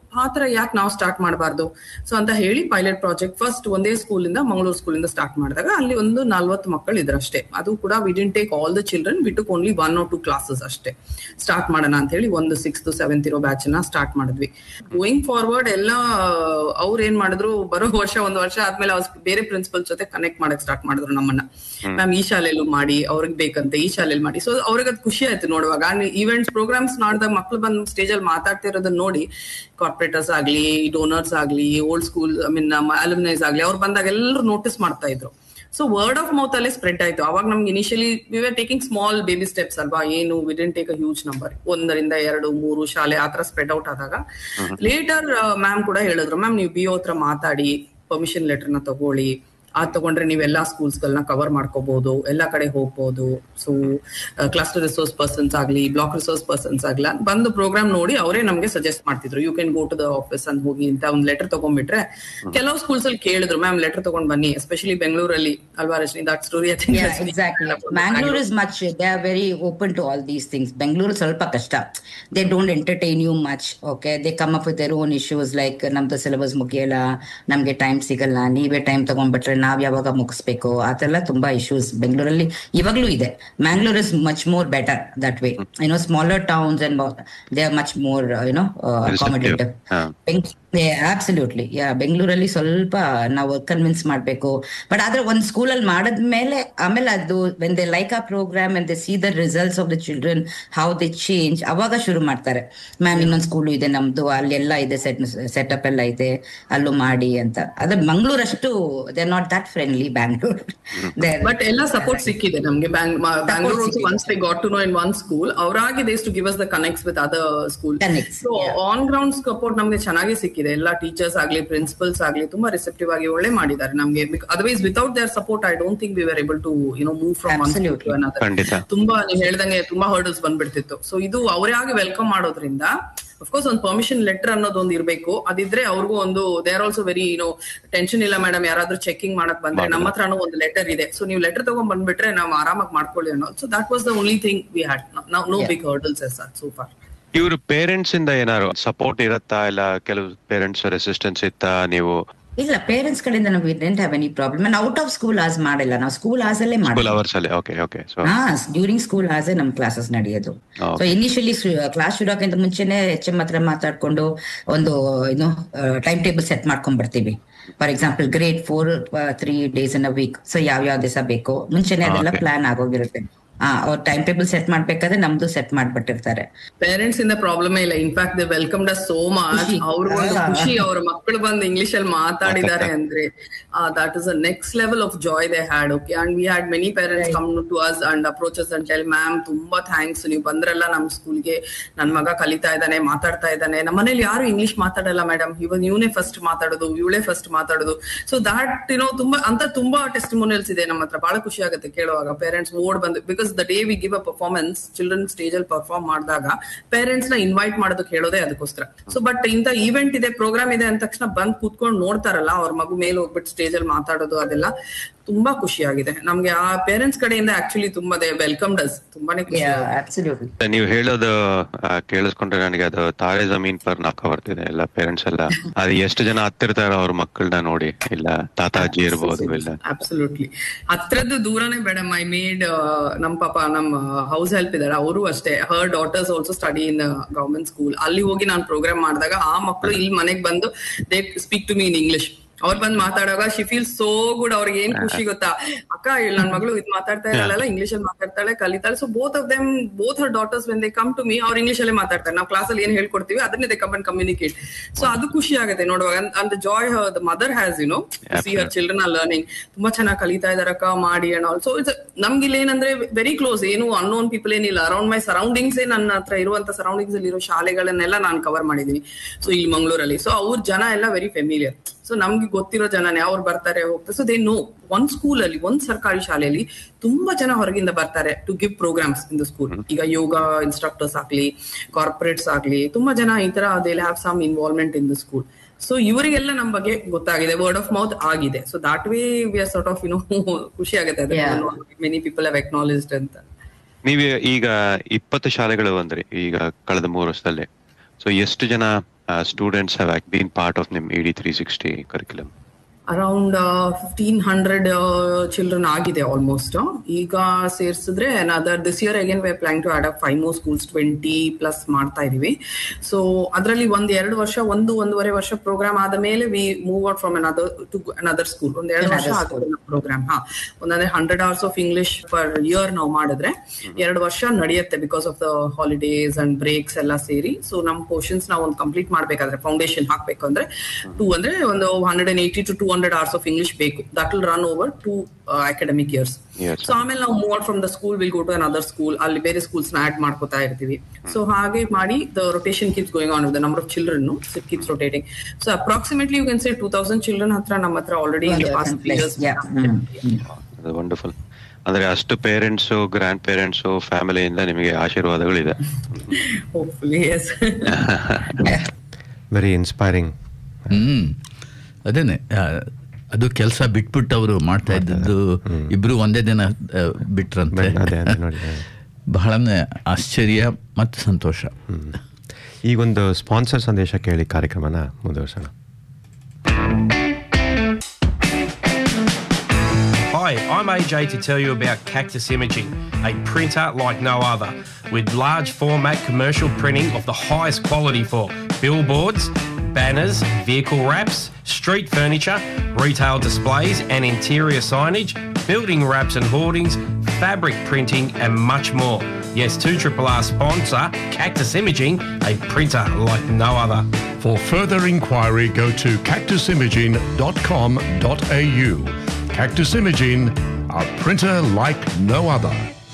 ಆ ತರ ಯಾಕೆ ನಾವು ಸ್ಟಾರ್ಟ್ ಮಾಡಬಾರ್ದು ಸೊ ಅಂತ ಹೇಳಿ ಪೈಲಟ್ ಪ್ರಾಜೆಕ್ಟ್ ಫಸ್ಟ್ ಒಂದೇ ಸ್ಕೂಲಿಂದ ಮಂಗಳೂರು ಸ್ಕೂಲಿಂದ ಸ್ಟಾರ್ಟ್ ಮಾಡಿದಾಗ ಅಲ್ಲಿ ಒಂದು ನಲ್ವತ್ತು ಮಕ್ಕಳು ಇದ್ರಷ್ಟೇ ಅದು ಕೂಡ we didn't take all the children ಬಿಟ್ಟು only one or two classes ಅಷ್ಟೇ ಸ್ಟಾರ್ಟ್ ಮಾಡೋಣ ಅಂತ ಹೇಳಿ ಒಂದು ಸಿಕ್ಸ್ತ್ ಸೆವೆಂತ್ ಇರೋ ಬ್ಯಾಚ್ ನ ಸ್ಟಾರ್ಟ್ ಮಾಡಿದ್ವಿ ಗೋಯಿಂಗ್ ಫಾರ್ವರ್ಡ್ ಎಲ್ಲ ಅವ್ರು ಏನ್ ಮಾಡಿದ್ರು ಬರೋ ವರ್ಷ ಒಂದು ವರ್ಷ ಆದ್ಮೇಲೆ ಅವ್ರು ಬೇರೆ ಪ್ರಿನ್ಸಿಪಲ್ ಜೊತೆ ಕನೆಕ್ಟ್ ಮಾಡಕ್ ಸ್ಟಾರ್ಟ್ ಮಾಡಿದ್ರು ನಮ್ಮನ್ನ ಮ್ಯಾಮ್ ಈ ಶಾಲೆಯಲ್ಲೂ ಮಾಡಿ ಅವ್ರಿಗೆ ಬೇಕಂತೆ ಈ ಶಾಲೆಯಲ್ಲಿ ಮಾಡಿ ಸೊ ಅವ್ರಿಗೆ ಅದು ಖುಷಿ ಆಯ್ತು ನೋಡುವಾಗ ಈವೆಂಟ್ಸ್ ಪ್ರೋಗ್ರಾಮ್ಸ್ ಮಾಡಿದಾಗ ಮಕ್ಳು ಬಂದು ಸ್ಟೇಜ್ ಅಲ್ಲಿ ಮಾತಾಡ್ತಿರೋದನ್ನ ನೋಡಿ ಕಾರ್ಪೊರೇಟರ್ಸ್ ಆಗ್ಲಿ ಡೋನರ್ಸ್ ಆಗ್ಲಿ old school I mean alumnis ಆಗ್ಲಿ ಅವ್ರು ಬಂದಾಗ ಎಲ್ಲರೂ ನೋಟಿಸ್ ಮಾಡ್ತಾ ಇದ್ರು ಸೊ ವರ್ಡ್ ಆಫ್ ಮೌತ್ ಅಲ್ಲೇ ಸ್ಪ್ರೆಡ್ ಆಯ್ತು ಅವಾಗ ನಮ್ಗೆ initially we are taking small baby steps ಅಲ್ವಾ ಏನು we didn't take a huge number ಒಂದರಿಂದ ಎರಡು ಮೂರು ಶಾಲೆ ಆತರ ಸ್ಪ್ರೆಡ್ ಔಟ್ ಆದಾಗ ಲೇಟರ್ ಮ್ಯಾಮ್ ಕೂಡ ಹೇಳಿದ್ರು ಮ್ಯಾಮ್ ನೀವು ಬಿ ಹತ್ರ ಮಾತಾಡಿ ಪರ್ಮಿಷನ್ ಲೆಟರ್ನ ತಗೊಳ್ಳಿ ಅದ್ ತಗೊಂಡ್ರೆ ನೀವು ಎಲ್ಲಾ ಸ್ಕೂಲ್ಸ್ ಗಳನ್ನ ಕವರ್ ಮಾಡ್ಕೋಬಹುದು ಎಲ್ಲಾ ಕಡೆ ಹೋಗ್ಬೋದು ಸೊ ಕ್ಲಸ್ಟರ್ ರಿಸೋರ್ಸ್ ಪರ್ಸನ್ಸ್ ಆಗ್ಲಿ ಬ್ಲಾಕ್ ರಿಸೋರ್ಸ್ ಪರ್ಸನ್ಸ್ ಆಗ್ಲಿ ಅಂತ ಬಂದು ಪ್ರೋಗ್ರಾಮ್ ನೋಡಿ ಅವರೇ ನಮ್ಗೆ ಸಜೆಸ್ಟ್ ಮಾಡ್ತಿದ್ರು you can go to the office ಅಂತ ಹೋಗಿ ಅಂತ ಒಂದ್ ಲೆಟರ್ ತಗೊಂಡ್ಬಿಟ್ರೆ ಕೆಲವು ಸ್ಕೂಲ್ಸ್ ಅಲ್ಲಿ ಕೇಳಿದ್ರು ಮ್ಯಾಮ್ ಲೆಟರ್ ತಗೊಂಡ್ ಬನ್ನಿ ಎಸ್ಪೆಷಲಿ ಬೆಂಗಳೂರಲ್ಲಿ ಅಲ್ವಾ Rashmi that story Yeah, exactly. Bangalore is much, they are very open to all these things. Bangalore ಸ್ವಲ್ಪ ಕಷ್ಟ they don't entertain you much. Okay, they come up with their own issues like ನಮ್ದು syllabus ಮುಗಿಯಲ್ಲ ನಮ್ಗೆ time ಸಿಗಲ್ಲ ನೀವೇ time ತಗೊಂಡ್ಬಿಟ್ರೆ ನಾವ್ ಯಾವಾಗ ಮುಗಿಸ್ಬೇಕು ಆ ಥರ ಎಲ್ಲ ತುಂಬಾ ಇಶ್ಯೂಸ್ ಬೆಂಗಳೂರಲ್ಲಿ ಇವಾಗ್ಲೂ ಇದೆ Mangalore is much more better that way you know smaller towns and they are much more you know accommodative ಹಾ. ಅಬ್ಸಲ್ಯೂಟ್ಲಿ ಯಾ ಬೆಂಗಳೂರಲ್ಲಿ ಸ್ವಲ್ಪ ನಾವು ಕನ್ವಿನ್ಸ್ ಮಾಡ್ಬೇಕು ಬಟ್ ಆದ್ರೆ ಒಂದ್ ಸ್ಕೂಲಲ್ಲಿ ಮಾಡದ್ಮೇಲೆ ಆಮೇಲೆ ಅದು ವೆನ್ ದೇ ಲೈಕ್ ಆ program and they see the results of the children how they change ಅವಾಗ ಶುರು ಮಾಡ್ತಾರೆ ಮ್ಯಾಮ್ ಇನ್ನೊಂದು ಸ್ಕೂಲು ಇದೆ ನಮ್ದು ಅಲ್ಲೆಲ್ಲ ಇದೆ ಸೆಟ್ ಸೆಟಪ್ ಎಲ್ಲ ಇದೆ ಅಲ್ಲೂ ಮಾಡಿ ಅಂತ ಅದ್ರ ಮಂಗಳೂರು ಅಷ್ಟು they not that friendly Bangalore but ಎಲ್ಲ ಸಪೋರ್ಟ್ ಸಿಕ್ಕಿದೆ ನಮ್ಗೆ Bangalore also once they got to know in one school ಅವರಾಗಿ days to give us the connects with other school Connects, so on ground support ನಮ್ಗೆ ಚೆನ್ನಾಗಿ ಸಿಕ್ಕಿದೆ ಎಲ್ಲ ಟೀಚರ್ಸ್ ಆಗ್ಲಿ ಪ್ರಿನ್ಸಿಪಲ್ಸ್ ಆಗ್ಲಿ ತುಂಬಾ ರಿಸೆಪ್ಟಿವ್ ಆಗಿ ಒಳ್ಳೆ ಮಾಡಿದ್ದಾರೆ ನಮ್ಗೆ otherwise without their support I don't think we are able to you know move from one Absolutely. ಖಂಡಿತ. ತುಂಬಾ ನೀವ್ ಹೇಳ್ದಂಗೆ ತುಂಬಾ ಹರ್ಡಲ್ಸ್ ಬಂದ್ಬಿಡ್ತಿತ್ತು ಸೊ ಇದು ಅವರೇ ಆಗಿ ವೆಲ್ಕಮ್ ಮಾಡೋದ್ರಿಂದ ಅಫ್ಕೋರ್ಸ್ ಒಂದು ಪರ್ಮಿಷನ್ ಲೆಟರ್ ಅನ್ನೋದೊಂದು ಇರ್ಬೇಕು ಅದಿದ್ರೆ ಅವ್ರಿಗೂ ಒಂದು ದೇ ಆರ್ ಆಲ್ಸೋ ವೆರಿ ಏನೋ ಟೆನ್ಷನ್ ಇಲ್ಲ ಮೇಡಮ್ ಯಾರಾದ್ರೂ ಚೆಕಿಂಗ್ ಮಾಡಕ್ ಬಂದ್ರೆ ನಮ್ಮ ಹತ್ರನೂ ಒಂದು ಲೆಟರ್ ಇದೆ ಸೊ ನೀವು ಲೆಟರ್ ತಗೊಂಡ್ ಬಂದ್ಬಿಟ್ರೆ ನಾವು ಆರಾಮಾಗಿ ಮಾಡ್ಕೊಳ್ಳಿ ಅನ್ನೋ so that was the only thing we had ನಾವು no big hurdles as so far ಇವ್ರ ಪೇರೆಂಟ್ಸ್ ಇಂದ ಏನಾರು ಸಪೋರ್ಟ್ ಇರತ್ತಾ ಇಲ್ಲ ಕೆಲವು ಪೇರೆಂಟ್ಸ್ ರೆಸಿಸ್ಟೆನ್ಸ್ ಇತ್ತಾ ನೀವು ಇಲ್ಲ ಪೇರೆಂಟ್ಸ್ ಕಡೆಯಿಂದ ನಾವು didn't have any problem out of school hours ಮಾಡಿಲ್ಲ ನಾವು ಸ್ಕೂಲ್ ಆಸ್ ಅಲ್ಲೇ ಸ್ಕೂಲ್ ಮಾಡಿ ಅವರ್ಸ್ ಅಲ್ಲಿ ಓಕೆ ಓಕೆ ಸೊ ಹಾ ಡ್ಯೂರಿಂಗ್ ಸ್ಕೂಲ್ ಆಸೆ ನಮ್ ಕ್ಲಾಸಸ್ ನಡೆಯೋದು Okay. ಸೊ ಇನಿಷಿಯಲಿ ಕ್ಲಾಸ್ ಶುರುಕ್ಕಿಂತ ಮುಂಚೆನೆ ಎಚ್ ಎಂ ಹತ್ರ ಮಾತಾಡ್ಕೊಂಡು ಒಂದು ಏನು ಟೈಮ್ ಟೇಬಲ್ ಸೆಟ್ ಮಾಡ್ಕೊಂಡ್ ಬರ್ತೀವಿ for example grade four three days in a week so ಯಾವ ಯಾವ ದಿವಸ ಬೇಕು ಮುಂಚೆನೆ ಅದೆಲ್ಲ Okay. ಪ್ಲಾನ್ ಆಗೋಗಿರುತ್ತೆ ಹಾ ಅವ್ರ ಟೈಮ್ ಟೇಬಲ್ ಸೆಟ್ ಮಾಡ್ಬೇಕಾದ್ರೆ ನಮ್ದು ಸೆಟ್ ಮಾಡ್ಬಿಟ್ಟಿರ್ತಾರೆ ಪೇರೆಂಟ್ಸ್ ಇಂದ ಪ್ರಾಬ್ಲಮ್ ಇಲ್ಲ in fact they welcomed so much ಖುಷಿ. ಅವ್ರಿಗೊಂದು ಹಾ. ಖುಷಿ ಅವ್ರ ಮಕ್ಕಳು ಬಂದು ಇಂಗ್ಲಿಷ್ ಅಲ್ಲಿ ಮಾತಾಡಿದ್ದಾರೆ ಅಂದ್ರೆ that is a next level of joy they had okay and we had many parents Right. Come to us and approaches and tell ma'am ತುಂಬಾ ಥ್ಯಾಂಕ್ಸ್ ನೀವು ಬಂದ್ರಲ್ಲ ನಮ್ ಸ್ಕೂಲ್ಗೆ ನನ್ ಮಗ ಕಲಿತಾ ಇದ್ದಾನೆ ಮಾತಾಡ್ತಾ ಇದ್ದಾನೆ ನಮ್ಮ ಮನೇಲಿ ಯಾರು ಇಂಗ್ಲಿಷ್ ಮಾತಾಡಲ್ಲ ಮೇಡಮ್ ಇವಾಗ ಇವನೇ ಫಸ್ಟ್ ಮಾತಾಡೋದು ಇವಳೇ ಫಸ್ಟ್ ಮಾತಾಡೋದು ಸೊ ದಾಟ್ ಯುನೋ ತುಂಬಾ ಅಂತ ತುಂಬಾ ಟೆಸ್ಟಿಮೋನಿಯಲ್ಸ್ ಇದೆ ನಮ್ಮ ಹತ್ರ ಬಹಳ ಖುಷಿ ಆಗುತ್ತೆ ಕೇಳುವಾಗ ಪೇರೆಂಟ್ಸ್ ಓಡ್ ಬಂದು because the day we give a performance children stage ಅಲ್ಲಿ ಪರ್ಫಾರ್ಮ್ ಮಾಡಿದಾಗ ಪೇರೆಂಟ್ಸ್ ನ ಇನ್ವೈಟ್ ಮಾಡೋದಕ್ಕೆ ಹೇಳೋದೇ ಅದಕ್ಕೋಸ್ಕರ ಸೊ ಬಟ್ ಇಂತ ಈವೆಂಟ್ ಇದೆ ಪ್ರೋಗ್ರಾಮ್ ಇದೆ ಅಂದ ತಕ್ಷಣ ಬಂದ್ ಕೂತ್ಕೊಂಡು ನೋಡ್ತಾರಲ್ಲ ಅವ್ರ ಮಗು ಮೇಲೆ ಹೋಗ್ಬಿಟ್ಟು ಸ್ಟೇಜ್ ಅಲ್ಲಿ ಮಾತಾಡೋದು ಅದೆಲ್ಲ ತುಂಬಾ ಖುಷಿಯಾಗಿದೆ ನಮ್ಗೆ ಆ ಪೇರೆಂಟ್ಸ್ ಕಡೆಯಿಂದ ಆಕ್ಚುಲಿ ತುಂಬಾ ವೆಲ್ಕಮ್ ಡಸ್ ತುಂಬಾನೇ ಖುಷಿ ಆಗುತ್ತೆ. ಅಬ್ಸಲ್ಯೂಟ್ಲಿ ನೀವು ಹೇಳೋದು ಆ, ಕೇಳಿಸ್ಕೊಂಡ್ರೆ ನನಗೆ ಅದು ತಾರೆ ಜಮೀನ್ ಪರ್ ನಾಕ ಬರ್ತಿದೆ ಎಲ್ಲ ಪೇರೆಂಟ್ಸ್ ಎಲ್ಲ ಅದು ಎಷ್ಟು ಜನ ಹತ್ತಿರ್ತಾರ ಅವ್ರ ಮಕ್ಕಳನ್ನ ನೋಡಿ ಇಲ್ಲ ತಾತಾಜಿ ಇರ್ಬೋದು ಇಲ್ಲ ಅಬ್ಸಲ್ಯೂಟ್ಲಿ ಹತ್ರದ್ದು ದೂರನೇ ಮೇಡಮ್ ಐ ಮೇಡ್ ನಮ್ ಪಾಪ ನಮ್ ಹೌಸ್ ಹೆಲ್ಪ್ ಇದಾರೆ ಅವರು ಅಷ್ಟೇ her daughters also study in government school ಅಲ್ಲಿ ಹೋಗಿ ನಾನು ಪ್ರೋಗ್ರಾಮ್ ಮಾಡಿದಾಗ ಆ ಮಕ್ಕಳು ಇಲ್ಲಿ ಮನೆಗ್ ಬಂದು they speak to me in English ಅವ್ರು ಬಂದ್ ಮಾತಾಡುವಾಗ ಶಿ ಫೀಲ್ ಸೋ ಗುಡ್ ಅವ್ರಿಗೆ ಏನ್ ಖುಷಿ ಗೊತ್ತಾ ಅಕ್ಕ ಇಲ್ಲಿ ನನ್ ಮಗಳು ಇದ್ ಮಾತಾಡ್ತಾ ಇರಲ್ಲ ಇಂಗ್ಲಿಷ್ ಅಲ್ಲಿ ಮಾತಾಡ್ತಾಳೆ ಕಲಿತಾಳೆ so both of them both her daughters when they come to me ಅವ್ರು ಇಂಗ್ಲಿಷ್ ಅಲ್ಲೇ ಮಾತಾಡ್ತಾರೆ ನಾವು ಕ್ಲಾಸ್ ಅಲ್ಲಿ ಏನ್ ಹೇಳ್ಕೊಡ್ತೀವಿ ಅದನ್ನೇ they come and communicate so ಅದು ಖುಷಿ ಆಗುತ್ತೆ ನೋಡುವಾಗ and joy the mother has you know see her children are learning ತುಂಬಾ ಚೆನ್ನಾಗಿ ಕಲಿತಾ ಇದಾರಕ್ಕ ಮಾಡಿ ಅಂಡ್ ಆಲ್ಸೋ ಇಟ್ಸ್ ನಮ್ಗೆ ಇಲ್ಲಿ ಏನಂದ್ರೆ ವೆರಿ ಕ್ಲೋಸ್ ಏನು ಅನ್ನೋನ್ ಪೀಪಲ್ ಏನಿಲ್ಲ ಅರೌಂಡ್ ಮೈ ಸರೌಂಡಿಂಗ್ಸ್ ನನ್ನ ಹತ್ರ ಇರುವಂತ ಸರೌಂಡಿಂಗ್ಸ್ ಅಲ್ಲಿ ಇರೋ ಶಾಲೆಗಳನ್ನೆಲ್ಲ ನಾನು ಕವರ್ ಮಾಡಿದೀನಿ ಸೊ ಇಲ್ಲಿ ಮಂಗಳೂರಲ್ಲಿ ಸೊ ಅವ್ರ ಜನ ಎಲ್ಲ ವೆರಿ ಫೆಮಿಲಿಯರ್ ಸೊ ನಮ್ಗೆ ಗೊತ್ತಿರೋ ಜನನೇ ಅವ್ರು ಬರ್ತಾರೆ ಹೋಗ್ತಾರೆ ಸೊ ದೇ ನೋ ಒಂದ್ ಸ್ಕೂಲ್ ಅಲ್ಲಿ ಒಂದ್ ಸರ್ಕಾರಿ ಶಾಲೆಯಲ್ಲಿ ತುಂಬಾ ಜನ ಹೊರಗಿಂದ ಬರ್ತಾರೆ to give programs in the school ಈಗ ಯೋಗ ಇನ್ಸ್ಟ್ರಕ್ಟರ್ಸ್ ಆಗ್ಲಿ ಕಾರ್ಪೊರೇಟ್ಸ್ ಆಗ್ಲಿ ತುಂಬಾ ಜನ ಈ ತರ they have some involvement in the school so ಇವರಿಗೆಲ್ಲ ನಮ್ ಬಗ್ಗೆ ಗೊತ್ತಾಗಿದೆ ವರ್ಡ್ ಆಫ್ ಮೌತ್ ಆಗಿದೆ so that way we are sort of you know ಖುಷಿ ಆಗುತ್ತೆ Yeah. Many people have acknowledged ಅಂತ ನೀವು ಈಗ ಇಪ್ಪತ್ತು ಶಾಲೆಗಳು ಬಂದ್ರಿ ಈಗ ಕಳೆದ ಮೂರು ವರ್ಷದಲ್ಲಿ ಸೊ ಎಷ್ಟು ಜನ students have been part of ನಿಮ್ ಇಡಿ three sixty curriculum around fifteen hundred children ಆಗಿದೆ ಆಲ್ಮೋಸ್ಟ್ ಈಗ ಸೇರ್ಸಿದ್ರೆ other this year again we plan to add up five more schools twenty plus ಮಾಡ್ತಾ ಇದೀವಿ ಸೊ ಅದರಲ್ಲಿ ಒಂದ್ ಎರಡು ವರ್ಷ ಒಂದು ಒಂದೂವರೆ ವರ್ಷ ಪ್ರೋಗ್ರಾಮ್ ಆದ ಮೇಲೆ we move out from another to another school ಒಂದ್ ಎರಡು ವರ್ಷ ಆಗುತ್ತೆ ಪ್ರೋಗ್ರಾಮ್ ಹಾ ಒಂದಂದ್ರೆ hundred hours of English per year ನಾವು ಮಾಡಿದ್ರೆ ಎರಡು ವರ್ಷ ನಡೆಯುತ್ತೆ because of the holidays and breaks ಎಲ್ಲ ಸೇರಿ ಸೊ ನಮ್ ಪೋರ್ಷನ್ಸ್ ನಾವು ಒಂದು ಕಂಪ್ಲೀಟ್ ಮಾಡ್ಬೇಕಾದ್ರೆ ಫೌಂಡೇಶನ್ ಹಾಕ್ಬೇಕು ಅಂದ್ರೆ ಟೂ ಅಂದ್ರೆ ಒಂದು hundred and eighty to two hundred hours of English ಬೇಕು that will run over two academic years Yes. So ಆಮೇಲೆ ನಾವು move out from the school will go to another school ಅಲ್ಲಿ ಬೇರೆ ಸ್ಕೂಲ್ಸ್ ನ ಆಡ್ ಮಾಡ್ಕೋತಾ ಇರ್ತೀವಿ ಸೊ ಹಾಗೆ ಮಾಡಿ the rotation keeps going on the number of children it keeps rotating so approximately you can say two thousand children ಹತ್ರ ನಮ್ಮ ಹತ್ರ already Yeah. Mm. Mm. Wonderful ಅಂದ್ರೆ ಅಷ್ಟು ಪೇರೆಂಟ್ಸ್ ಗ್ರ್ಯಾಂಡ್ ಪೇರೆಂಟ್ಸ್ ಫ್ಯಾಮಿಲಿಯಿಂದ ನಿಮಗೆ ಆಶೀರ್ವಾದಗಳಿದೆ hopefully yes very inspiring hmm ಅದೇನೆ ಆ, ಅದು ಕೆಲಸ ಬಿಟ್ಬಿಟ್ಟು ಅವರು ಮಾಡ್ತಾ ಇದ್ದದ್ದು ಇಬ್ರು ಒಂದೇ ದಿನ ಆ, ಬಿಟ್ರಂತೆ ಅದೇ ಅದೇ ನೋಡಿ ಬಹಳನೇ ಆಶ್ಚರ್ಯ ಮತ್ತು ಸಂತೋಷ ಈಗೊಂದು ಸ್ಪಾನ್ಸರ್ ಸಂದೇಶ ಕೇಳಿ ಕಾರ್ಯಕ್ರಮನ ಮುಂದುವರ್ಸೋಣ Hi, I'm AJ to tell you about Cactus Imaging, a printer like no other, with large format commercial printing of the highest quality for billboards, banners, vehicle wraps, street furniture, retail displays and interior signage, building wraps and hoardings, fabric printing, and much more. Yes, 2RRR sponsor Cactus Imaging, a printer like no other. For further inquiry, go to cactusimaging.com.au. Cactus Imaging, a printer like no other.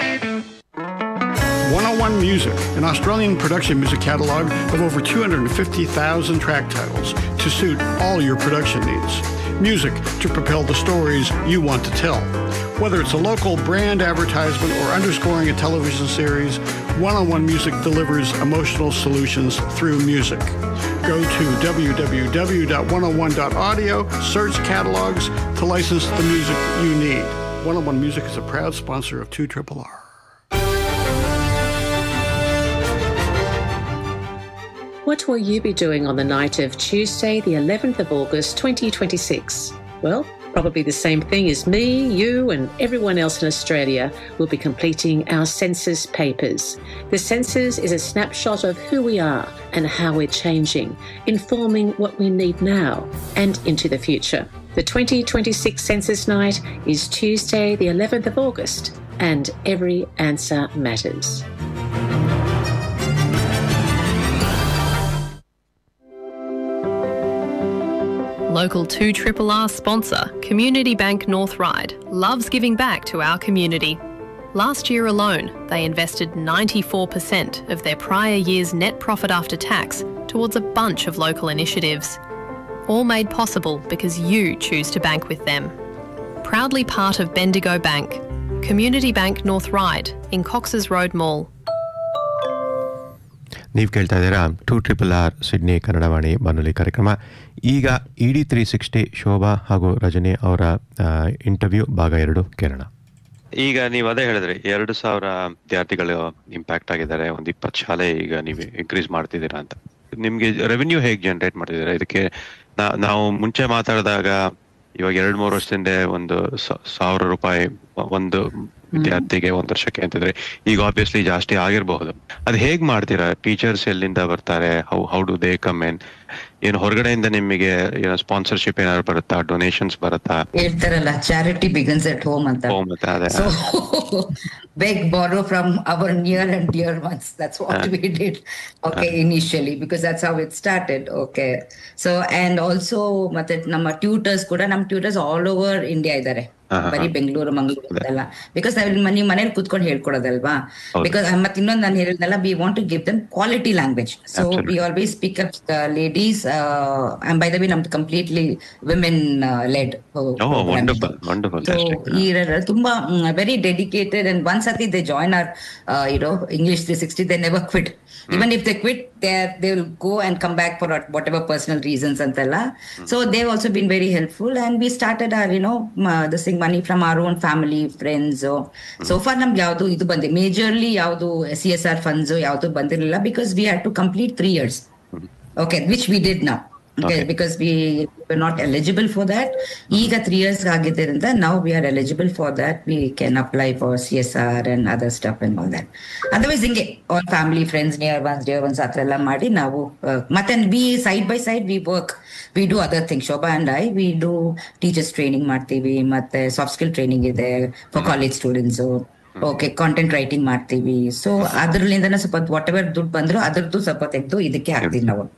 101 Music, an Australian production music catalog of over 250,000 track titles to suit all your production needs. Music to propel the stories you want to tell. Whether it's a local brand advertisement or underscoring a television series, 101 Music delivers emotional solutions through music. Go to www.101.audio, search catalogs to license the music you need. 101 Music is a proud sponsor of 2RRR. What will you be doing on the night of Tuesday, the 11th of August 2026? Well, probably the same thing as me, you, and everyone else in Australia will be completing our census papers. The census is a snapshot of who we are and how we're changing, informing what we need now and into the future. The 2026 census night is Tuesday, the 11th of August, and every answer matters. Local 2 R sponsor, Community Bank North Ryde, loves giving back to our community. Last year alone, they invested 94% of their prior year's net profit after tax towards a bunch of local initiatives. All made possible because you choose to bank with them. Proudly part of Bendigo Bank, Community Bank North Ryde in Cox's Road Mall. ನೀವು ಕೇಳ್ತಾ ಇದ್ದೀರಾ two triple R Sydney Kannadavani ಬಾನುಲಿ ಕಾರ್ಯಕ್ರಮ ಈಗ E D three sixty Shobha ಹಾಗೂ ರಜನಿ ಅವರ interview ಭಾಗ ಎರಡು ಕೇಳೋಣ ಈಗ ನೀವು ಅದೇ ಹೇಳಿದ್ರಿ ಎರಡು ಸಾವಿರ ವಿದ್ಯಾರ್ಥಿಗಳು ಇಂಪ್ಯಾಕ್ಟ್ ಆಗಿದ್ದಾರೆ ಒಂದು ಇಪ್ಪತ್ತು ಶಾಲೆ ಈಗ ನೀವು ಇನ್ಕ್ರೀಸ್ ಮಾಡ್ತಿದ್ದೀರಾ ಅಂತ ನಿಮ್ಗೆ ರೆವೆನ್ಯೂ ಹೇಗೆ ಜನರೇಟ್ ಮಾಡ್ತಿದ್ದೀರಾ ಇದಕ್ಕೆ ನಾ- ನಾವು ಮುಂಚೆ ಮಾತಾಡಿದಾಗ ಇವಾಗ ಎರಡ್ ಮೂರು ವರ್ಷದಿಂದ ಒಂದು ಸ- ಸಾವಿರ ರೂಪಾಯಿ ಒಂದು ವಿದ್ಯಾರ್ಥಿಗೆ ಒಂದ್ ವರ್ಷಕ್ಕೆ ಅಂತಿದ್ರೆ ಈಗ ಆಬ್ವಿಯಸ್ಲಿ ಜಾಸ್ತಿ ಆಗಿರಬಹುದು ಅದ್ ಹೇಗ್ ಮಾಡ್ತೀರಾ ಟೀಚರ್ಸ್ ಎಲ್ಲಿಂದ ಬರ್ತಾರೆ how how do they come in ಏನು ಹೊರಗಡೆಯಿಂದ ನಿಮಗೆ ಏನೋ ಸ್ಪಾನ್ಸರ್ಶಿಪ್ ಏನಾದ್ರು ಬರುತ್ತಾ ಡೊನೇಷನ್ಸ್ ಬರುತ್ತಾ ಹೇಳ್ತಾರಲ್ಲ ಚಾರಿಟಿ ಬಿಗನ್ಸ್ ಅಟ್ ಹೋಮ್ ಅಂತ Home ಅಂತ ಅದೇ. ಸೊ beg borrow from our near and dear ones that's what we did okay initially because that's how it started okay so and also ಮತ್ತೆ ನಮ್ಮ ಟ್ಯೂಟರ್ಸ್ ಕೂಡ ನಮ್ಮ ಟ್ಯೂಟರ್ಸ್ ಆಲ್ ಓವರ್ ಇಂಡಿಯಾ ಇದ್ದಾರೆ ಹಾ, ಹಾ, ಬರೀ ಹಾ. ಬೆಂಗಳೂರು ಮಂಗಳೂರು ಅದೆಲ್ಲ ಬಿಕಾಸ್ ನಾವು ನೀವು ಮನೇಲಿ ಕುತ್ಕೊಂಡು ಹೇಳ್ಕೊಡೋದಲ್ವಾ ಹೌದು. ಬಿಕಾಸ್ ಮತ್ತೆ ಇನ್ನೊಂದು ನಾನು ಹೇಳಿದ್ನಲ್ಲ we want to give them quality language so Absolutely. We always speak up ladies and by the we ನಮ್ದು completely women led oh wonderful wonderful so ಈ ತುಂಬಾ very dedicated and once they join our you know English three sixty they never quit even if they quit they they will go and come back for whatever personal reasons ಅಂತೆಲ್ಲ so they also been very helpful and we started our you know the sing money from our own family friends so for ನಮ್ಗೆ ಯಾವುದು ಇದು ಬಂದಿದೆ majorly ಯಾವುದು C S R funds ಯಾವುದು ಬಂದಿರಲಿಲ್ಲ because we had to complete three years Okay, which we did now. Okay, because we were not eligible for that. ಈಗ three years ಆಗಿದ್ದರಿಂದ ನಾವು we are eligible for that we can apply for C S R and other stuff and all that otherwise ಹಿಂಗೆ all family friends near ones dear ones ಆ ಥರ ಎಲ್ಲ ಮಾಡಿ ನಾವು ಆ, ಮತ್ತೆ we side by side we work we do other thing Shobha and I we do teachers training ಮಾಡ್ತೀವಿ ಮತ್ತೆ ಸಾಫ್ಟ್ ಸ್ಕಿಲ್ ಟ್ರೈನಿಂಗ್ ಇದೆ for college students okay content writing ಮಾಡ್ತೀವಿ ಸೊ ಅದ್ರಲ್ಲಿಂದನೇ ಸ್ವಲ್ಪ ವಾಟ್ ಎವರ್ ದುಡ್ಡು ಬಂದ್ರು ಅದ್ರದ್ದು ಸ್ವಲ್ಪ ತೆಗೆದು ಇದಕ್ಕೆ ಹಾಕ್ತೀವಿ ನಾವು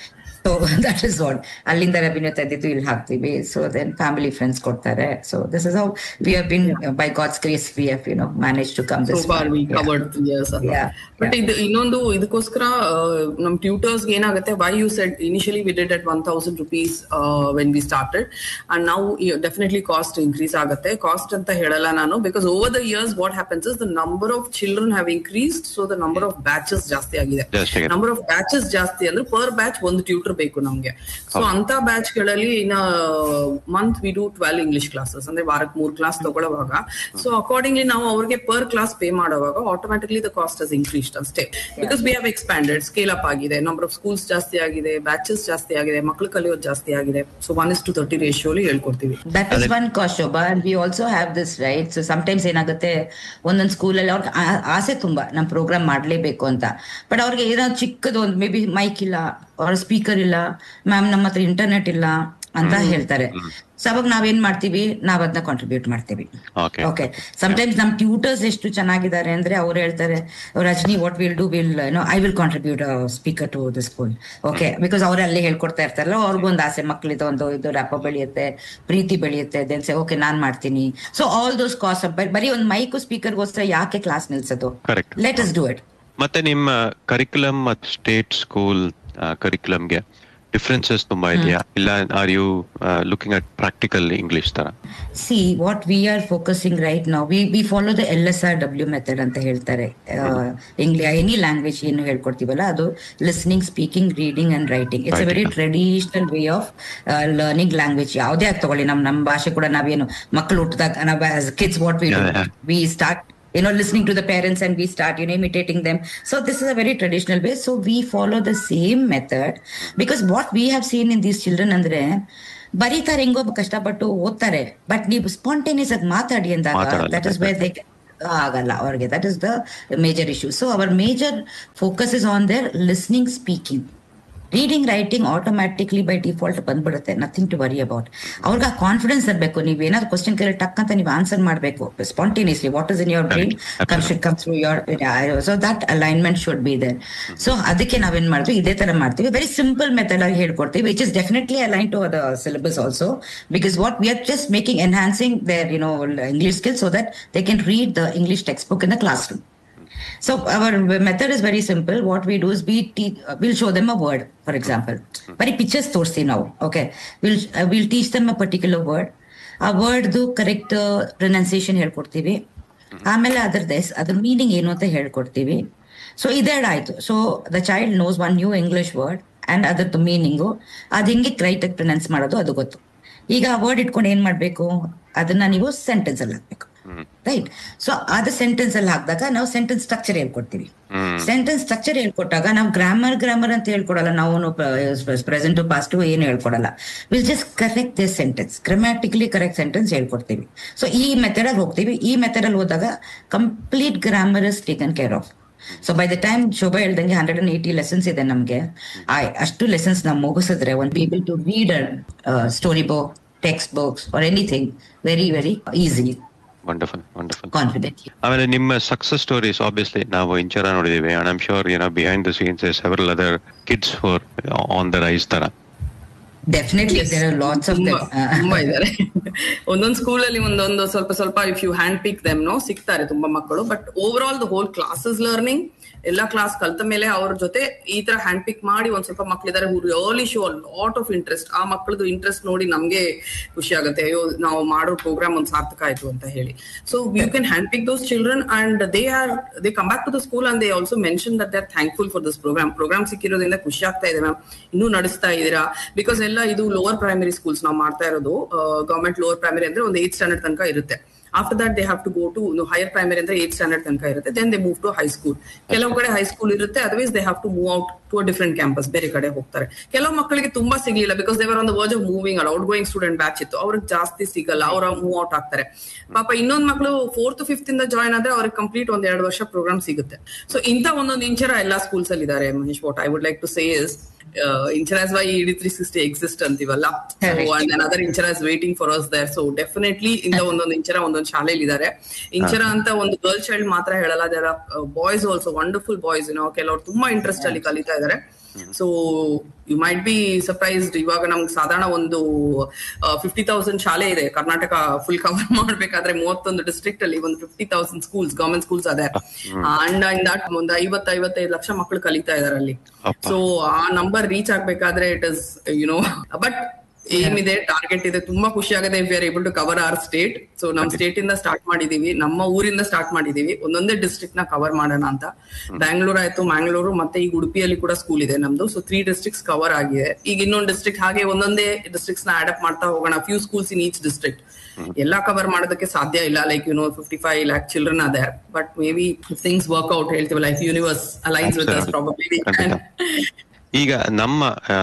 ಸೊ ದಟ್ ಇಸ್ ವಾಟ್ ಅಲ್ಲಿಂದ ರೆವಿನ್ಯೂ ತೆಗೆದಿದ್ದು ಇಲ್ಲಿ ಹಾಕ್ತೀವಿ ಸೊ ದೆನ್ ಫ್ಯಾಮಿಲಿ ಫ್ರೆಂಡ್ಸ್ ಕೊಡ್ತಾರೆ so this is how we have been by god's grace we have you know manage to come So this far we covered years Yeah. But ಇದು ಇನ್ನೊಂದು ಇದಕ್ಕೋಸ್ಕರ ನಮ್ tutors ಏನಾಗುತ್ತೆ why you said initially we did at one thousand rupees when we started and ನಾವು definitely cost increase ಆಗುತ್ತೆ cost ಅಂತ ಹೇಳಲ್ಲ ನಾನು because over the years what happens is the number of children have increased so the number of batches ಜಾಸ್ತಿ ಆಗಿದೆ ಜಾಸ್ತಿ ಆಗಿದೆ. Number of batches ಜಾಸ್ತಿ ಅಂದ್ರೆ ಪರ್ ಬ್ಯಾಚ್ ಒಂದು ಟ್ಯೂಟರ್ ಬೇಕು ನಮ್ಗೆ ಸೊ ಅಂತ ಬ್ಯಾಚ್ ಗಳಲ್ಲಿ in a month we do twelve English classes ಅಂದ್ರೆ ವಾರಕ್ಕೆ ಮೂರ್ ಕ್ಲಾಸ್ ತಗೊಳ್ಳುವಾಗ ಸೊ ಅಕಾರ್ಡಿಂಗ್ಲಿ ನಾವು ಅವ್ರಿಗೆ ಪರ್ ಕ್ಲಾಸ್ ಪೇ ಮಾಡುವಾಗ automatically the cost has increased ಅಷ್ಟೇ because we have expanded scale up ಆಗಿದೆ ನಂಬರ್ ಆಫ್ ಸ್ಕೂಲ್ಸ್ ಜಾಸ್ತಿ ಆಗಿದೆ ಬ್ಯಾಚಸ್ ಜಾಸ್ತಿ ಆಗಿದೆ ಮಕ್ಳು ಕಲಿಯೋದು ಜಾಸ್ತಿ ಆಗಿದೆ so one is to thirty ರೇಷಿಯೋಲಿ ಹೇಳ್ಕೊಡ್ತೀವಿ that is one cost Shobha and we also have this right so sometimes ಏನಾಗುತ್ತೆ ಒಂದೊಂದು ಸ್ಕೂಲಲ್ಲಿ ಅವ್ರಿಗೆ ಆ- ಆಸೆ ತುಂಬಾ ನಮ್ ಪ್ರೋಗ್ರಾಮ್ ಮಾಡ್ಲೇಬೇಕು ಅಂತ ಬಟ್ ಅವ್ರಿಗೆ ಏನೋ ಚಿಕ್ಕದು ಒಂದು ಮೇ ಬಿ ಮೈಕ್ ಇಲ್ಲ ಅವ್ರ ಸ್ಪೀಕರ್ ಇಲ್ಲ ಮ್ಯಾಮ್ ನಮ್ಮ ಹತ್ರ ಇಂಟರ್ನೆಟ್ ಇಲ್ಲ ಅಂತ ಹೇಳ್ತಾರೆ ಸೊ ಅವಾಗ ನಾವೇನ್ ಮಾಡ್ತೀವಿ ನಾವ್ ಅದನ್ನ ಕಾಂಟ್ರಿಬ್ಯೂಟ್ ಮಾಡ್ತೀವಿ ಓಕೆ ಓಕೆ ಸಮಟೈಮ್ಸ್ ನಮ್ ಟ್ಯೂಟರ್ಸ್ ಎಷ್ಟು ಚೆನ್ನಾಗಿದ್ದಾರೆ ಅಂದ್ರೆ ಅವ್ರು ಹೇಳ್ತಾರೆ Rajani what will do will no I will contribute speaker to the school okay because ಅವ್ರು ಅಲ್ಲೇ ಹೇಳ್ಕೊಡ್ತಾ ಇರ್ತಾರಲ್ಲ ಅವ್ರಿಗೊಂದು ಆಸೆ ಮಕ್ಳಿದ ಒಂದು ಇದು ರ್ಯಾಪ ಬೆಳೆಯುತ್ತೆ ಪ್ರೀತಿ ಬೆಳೆಯುತ್ತೆ ದೆನ್ ಸೆ ಓಕೆ ನಾನ್ ಮಾಡ್ತೀನಿ ಸೊ ಆಲ್ ದೋಸ್ ಕಾಸ್ಟ್ ಬರೀ ಒಂದು ಮೈಕು ಸ್ಪೀಕರ್ಗೋಸ್ಕರ ಯಾಕೆ ಕ್ಲಾಸ್ ನಿಲ್ಸೋದು correct let us do it ಮತ್ತೆ ನಿಮ್ಮ ಕರಿಕ್ಯುಲಮ್ ಮತ್ತು ಸ್ಟೇಟ್ ಸ್ಕೂಲ್ ಕರಿಕ್ಯುಲಮ್ಗೆ ಡಿಫ್ರೆನ್ಸಸ್ ತುಂಬಾ ಇದೆಯಾ ಇಲ್ಲ are you looking at practical English ತರ see what we are focusing right ನಾವು we we follow the L S R W method ಅಂತ ಹೇಳ್ತಾರೆ ಇಂಗ್ಲಿ ಎನಿ ಲ್ಯಾಂಗ್ವೇಜ್ ಏನು ಹೇಳ್ಕೊಡ್ತೀವಲ್ಲ ಅದು listening speaking reading and writing it's a very traditional way of learning language ಯಾವುದೇ ಆಗಿ ತಗೊಳ್ಳಿ ನಮ್ ನಮ್ಮ ಭಾಷೆ ಕೂಡ ನಾವೇನು ಮಕ್ಕಳು ಹುಟ್ಟಿದಾಗ ನಾವು kids what we Yeah, yeah. we start you know listening to the parents and we start you know imitating them so this is a very traditional way so we follow the same method because what we have seen in these children ಅಂದ್ರೆ ಬರೀತಾರೆ ಹೆಂಗೋ ಕಷ್ಟಪಟ್ಟು ಓದ್ತಾರೆ but ನೀವು spontaneous ಆಗಿ ಮಾತಾಡಿ ಅಂದಾಗ ಮಾತಾಡಲ್ಲ. ದಟ್ ಇಸ್ ವೇರ್ ದೇ ಆಗಲ್ಲ ಅವ್ರಿಗೆ that is the major issue so our major focus is on their listening speaking reading writing automatically by default ಬಂದ್ಬಿಡುತ್ತೆ ನಥಿಂಗ್ ಟು ವರಿ ಅಬೌಟ್ ಅವ್ರಿಗೆ ಆ ಕಾನ್ಫಿಡೆನ್ಸ್ ಇರಬೇಕು ನೀವು ಏನಾದ್ರು ಕ್ವಶನ್ ಕೇಳಿ ಟಕ್ ಅಂತ ನೀವು ಆನ್ಸರ್ ಮಾಡಬೇಕು spontaneously what is in your brain come should come through your so that alignment should be there so ಅದಕ್ಕೆ ನಾವೇನ್ ಮಾಡಿದ್ವಿ ಇದೇ ತರ ಮಾಡ್ತೀವಿ ವೆರಿ ಸಿಂಪಲ್ ಮೆಥಡ್ ಆಗಿ ಹೇಳ್ಕೊಡ್ತೀವಿ which is definitely align to the syllabus also because what we are just making enhancing their you know English skill so that they can read the English textbook in the classroom So our method is very simple. What we do is we te- uh, we'll show them a word, for example. Very pictures ತೋರಿಸ್ತೀವಿ ನಾವು Okay, we'll uh, we'll teach them a particular word. ಆ ವರ್ಡ್ದು correct pronunciation ಹೇಳ್ಕೊಡ್ತೀವಿ ಆಮೇಲೆ ಅದ್ರದ್ದು ಅದ್ರ meaning ಏನು ಅಂತ ಹೇಳ್ಕೊಡ್ತೀವಿ ಸೊ ಇದೆರಡು ಆಯ್ತು so the child knows one new English word and ಅದ್ರದ್ದು ಮೀನಿಂಗು ಅದು ಹೆಂಗೆ ಕರೆಕ್ಟಾಗಿ ಪ್ರೊನೌನ್ಸ್ ಮಾಡೋದು ಅದು ಗೊತ್ತು ಈಗ ಆ ವರ್ಡ್ ಇಟ್ಕೊಂಡು ಏನ್ ಮಾಡ್ಬೇಕು ಅದನ್ನ ನೀವು ಸೆಂಟೆನ್ಸ್ ಅಲ್ಲಿ ಹಾಕ್ಬೇಕು ರೈಟ್ ಸೊ ಅದ ಸೆಂಟೆನ್ಸ್ ಅಲ್ಲಿ ಹಾಕಿದಾಗ ನಾವು ಸೆಂಟೆನ್ಸ್ ಸ್ಟ್ರಕ್ಚರ್ ಹೇಳ್ಕೊಡ್ತೀವಿ ಸೆಂಟೆನ್ಸ್ ಸ್ಟ್ರಕ್ಚರ್ ಹೇಳ್ಕೊಟ್ಟಾಗ ನಾವು ಗ್ರಾಮರ್ ಗ್ರಾಮರ್ ಅಂತ ಹೇಳ್ಕೊಡಲ್ಲ ನಾವು ಪ್ರೆಸೆಂಟ್ ಪಾಸ್ಟ್ ಏನು ಹೇಳ್ಕೊಡಲ್ಲ will just correct this sentence grammatically correct sentence ಹೇಳ್ಕೊಡ್ತೀವಿ ಸೊ ಈ ಮೆಥಡ್ ಅಲ್ಲಿ ಹೋಗ್ತೀವಿ ಈ ಮೆಥಡ್ ಅಲ್ಲಿ ಹೋದಾಗ complete grammar is taken care of so by the time Shobha ಹೇಳ್ದಂಗೆ ಹಂಡ್ರೆಡ್ ಅಂಡ್ ಏಯ್ಟಿ ಲೆಸನ್ಸ್ ಇದೆ ನಮಗೆ ಅಷ್ಟು ಲೆಸನ್ಸ್ ನಾವು ಮುಗಿಸಿದ್ರೆ one people to read story book text books or anything very very easily wonderful wonderful confident ಆಮೇಲೆ ನಿಮ್ಮ success stories obviously ನಾವು ಇಂಚರ ನೋಡಿದೀವಿ ಅಂಡ್ ಐಮ್ ಶೋರ್ ಏನೋ behind the scenes several other kids for on the rise ತರ definitely there are lots of ತುಂಬಾ ತುಂಬಾ ಇದಾರೆ ಒಂದೊಂದ್ ಸ್ಕೂಲ್ ಅಲ್ಲಿ ಒಂದೊಂದು ಸ್ವಲ್ಪ ಸ್ವಲ್ಪ if you hand pick them no ಸಿಗ್ತಾರೆ ತುಂಬಾ ಮಕ್ಕಳು but over all the whole classes learning ಎಲ್ಲಾ ಕ್ಲಾಸ್ ಕಲ್ತ ಮೇಲೆ ಅವ್ರ ಜೊತೆ ಈ ತರ ಹ್ಯಾಂಡ್ ಪಿಕ್ ಮಾಡಿ ಒಂದ್ ಸ್ವಲ್ಪ ಮಕ್ಳಿದಾರೆ who really show lot of interest ಆ ಮಕ್ಕಳದು ಇಂಟ್ರೆಸ್ಟ್ ನೋಡಿ ನಮ್ಗೆ ಖುಷಿ ಆಗುತ್ತೆ ಅಯ್ಯೋ ನಾವು ಮಾಡೋ ಪ್ರೋಗ್ರಾಮ್ ಒಂದ್ ಸಾರ್ಥಕ ಆಯ್ತು ಅಂತ ಹೇಳಿ so you can hand pick those children and they are they come back to the school and they also mention that they are thankful for this program program ಸಿಕ್ಕಿರೋದ್ರಿಂದ ಖುಷಿ ಆಗ್ತಾ ಇದೆ ಮ್ಯಾಮ್ ಇನ್ನೂ ನಡೆಸ್ತಾ ಇದ್ದೀರಾ ಬಿಕಾಸ್ ಎಲ್ಲ ಇದು ಲೋವರ್ ಪ್ರೈಮರಿ ಸ್ಕೂಲ್ಸ್ ನಾವು ಮಾಡ್ತಾ ಇರೋದು ಗವರ್ಮೆಂಟ್ ಲೋವರ್ ಪ್ರೈಮರಿ ಅಂದ್ರೆ ಒಂದು ಏತ್ ಸ್ಟ್ಯಾಂಡರ್ಡ್ ತನಕ ಇರುತ್ತೆ after that they have to go to higher primary ಅಂದ್ರೆ ಏತ್ ಸ್ಟ್ಯಾಂಡರ್ಡ್ ತನಕ ಇರುತ್ತೆ then they move to high school ಕೆಲವು ಕಡೆ ಹೈ ಸ್ಕೂಲ್ ಇರುತ್ತೆ otherwise they have to move out to a different campus ಬೇರೆ ಕಡೆ ಹೋಗ್ತಾರೆ ಕೆಲವು ಮಕ್ಕಳಿಗೆ ತುಂಬಾ ಸಿಗ್ಲಿಲ್ಲ because they were on the verge of moving ಅಲ್ಲ ಔಟ್ ಗೋಯಿಂಗ್ ಸ್ಟೂಡೆಂಟ್ ಬ್ಯಾಚ್ ಇತ್ತು ಅವ್ರಿಗೆ ಜಾಸ್ತಿ ಸಿಗಲ್ಲ ಅವ್ರ ಮೂವ್ ಔಟ್ ಆಗ್ತಾರೆ ಪಾಪ ಇನ್ನೊಂದ್ ಮಕ್ಕಳು ಫೋರ್ತ್ ಫಿಫ್ತ್ ಇಂದ ಜಾಯ್ನ್ ಆದ್ರೆ ಅವ್ರಿಗೆ ಕಂಪ್ಲೀಟ್ ಒಂದ್ ಎರಡು ವರ್ಷ ಪ್ರೋಗ್ರಾಮ್ ಸಿಗುತ್ತೆ ಸೊ ಇಂತ ಒಂದೊಂದು ಇಂಚರ ಎಲ್ಲಾ ಸ್ಕೂಲ್ಸ್ ಅಲ್ಲಿ ಇದಾರೆ Mahesh what I would like to say is insurance why ID three sixty exist ಅಂತೀವಲ್ಲ and other insurance waiting for us there so definitely ಇಂತ ಒಂದೊಂದು ಇಂಚರ ಒಂದೊಂದು ಶಾಲೆಯಲ್ಲಿ ಇದಾರೆ ಇಂಚರ ಅಂತ ಒಂದು ಗರ್ಲ್ ಚೈಲ್ಡ್ ಮಾತ್ರ ಹೇಳಲ್ಲ ಅದರ ಬಾಯ್ಸ್ ಆಲ್ಸೋ ವಂಡರ್ಫುಲ್ ಬಾಯ್ಸ್ ಏನೋ ಕೆಲವರು ತುಂಬಾ ಇಂಟ್ರೆಸ್ಟ್ ಅಲ್ಲಿ ಕಲಿತಾ ಇದಾರೆ so you might be surprised ಇವಾಗ ನಮ್ಗೆ ಸಾಧಾರಣ ಒಂದು ಫಿಫ್ಟಿ ತೌಸಂಡ್ ಶಾಲೆ ಇದೆ ಕರ್ನಾಟಕ ಫುಲ್ ಕವರ್ ಮಾಡ್ಬೇಕಾದ್ರೆ ಮೂವತ್ತೊಂದು ಡಿಸ್ಟ್ರಿಕ್ಟ್ ಅಲ್ಲಿ ಒಂದು fifty thousand schools government schools ಅದೇ ಅಂಡ್ ಇನ್ ದಟ್ ಒಂದು ಐವತ್ ಐವತ್ತೈದು ಲಕ್ಷ ಮಕ್ಕಳು ಕಲಿತಾ ಇದಾರೆ ಅಲ್ಲಿ ಸೊ ಆ ನಂಬರ್ ರೀಚ್ ಆಗ್ಬೇಕಾದ್ರೆ it is you know but aim ಇದೆ ಟಾರ್ಗೆಟ್ ಇದೆ ತುಂಬಾ ಖುಷಿ ಆಗುತ್ತೆ if are able to cover our state so ನಮ್ ಸ್ಟೇಟ್ ಇಂದ ಸ್ಟಾರ್ಟ್ ಮಾಡಿದೀವಿ ನಮ್ಮ ಊರಿಂದ ಸ್ಟಾರ್ಟ್ ಮಾಡಿದೀವಿ ಒಂದೊಂದೇ ಡಿಸ್ಟ್ರಿಕ್ಟ್ ನ ಕವರ್ ಮಾಡೋಣ ಅಂತ ಬ್ಯಾಂಗ್ಳೂರ್ ಆಯ್ತು ಮ್ಯಾಂಗ್ಳೂರು ಮತ್ತೆ ಈಗ ಉಡುಪಿಯಲ್ಲಿ ಕೂಡ ಸ್ಕೂಲ್ ಇದೆ ನಮ್ದು ಸೊ ತ್ರೀ ಡಿಸ್ಟ್ರಿಕ್ಟ್ಸ್ ಕವರ್ ಆಗಿದೆ ಈಗ ಇನ್ನೊಂದು ಡಿಸ್ಟ್ರಿಕ್ಟ್ ಹಾಗೆ ಒಂದೊಂದೇ ಡಿಸ್ಟ್ರಿಕ್ಟ್ಸ್ ನ ಅಡಾಪ್ಟ್ ಮಾಡ್ತಾ ಹೋಗೋಣ few schools in each district ಎಲ್ಲಾ ಕವರ್ ಮಾಡೋದಕ್ಕೆ ಸಾಧ್ಯ ಇಲ್ಲ like you know fifty five lakh children ಅದೇ but may be things work out ಹೇಳ್ತೀವಲ್ಲ life universe aligns with us probably ಈಗ ನಮ್ಮ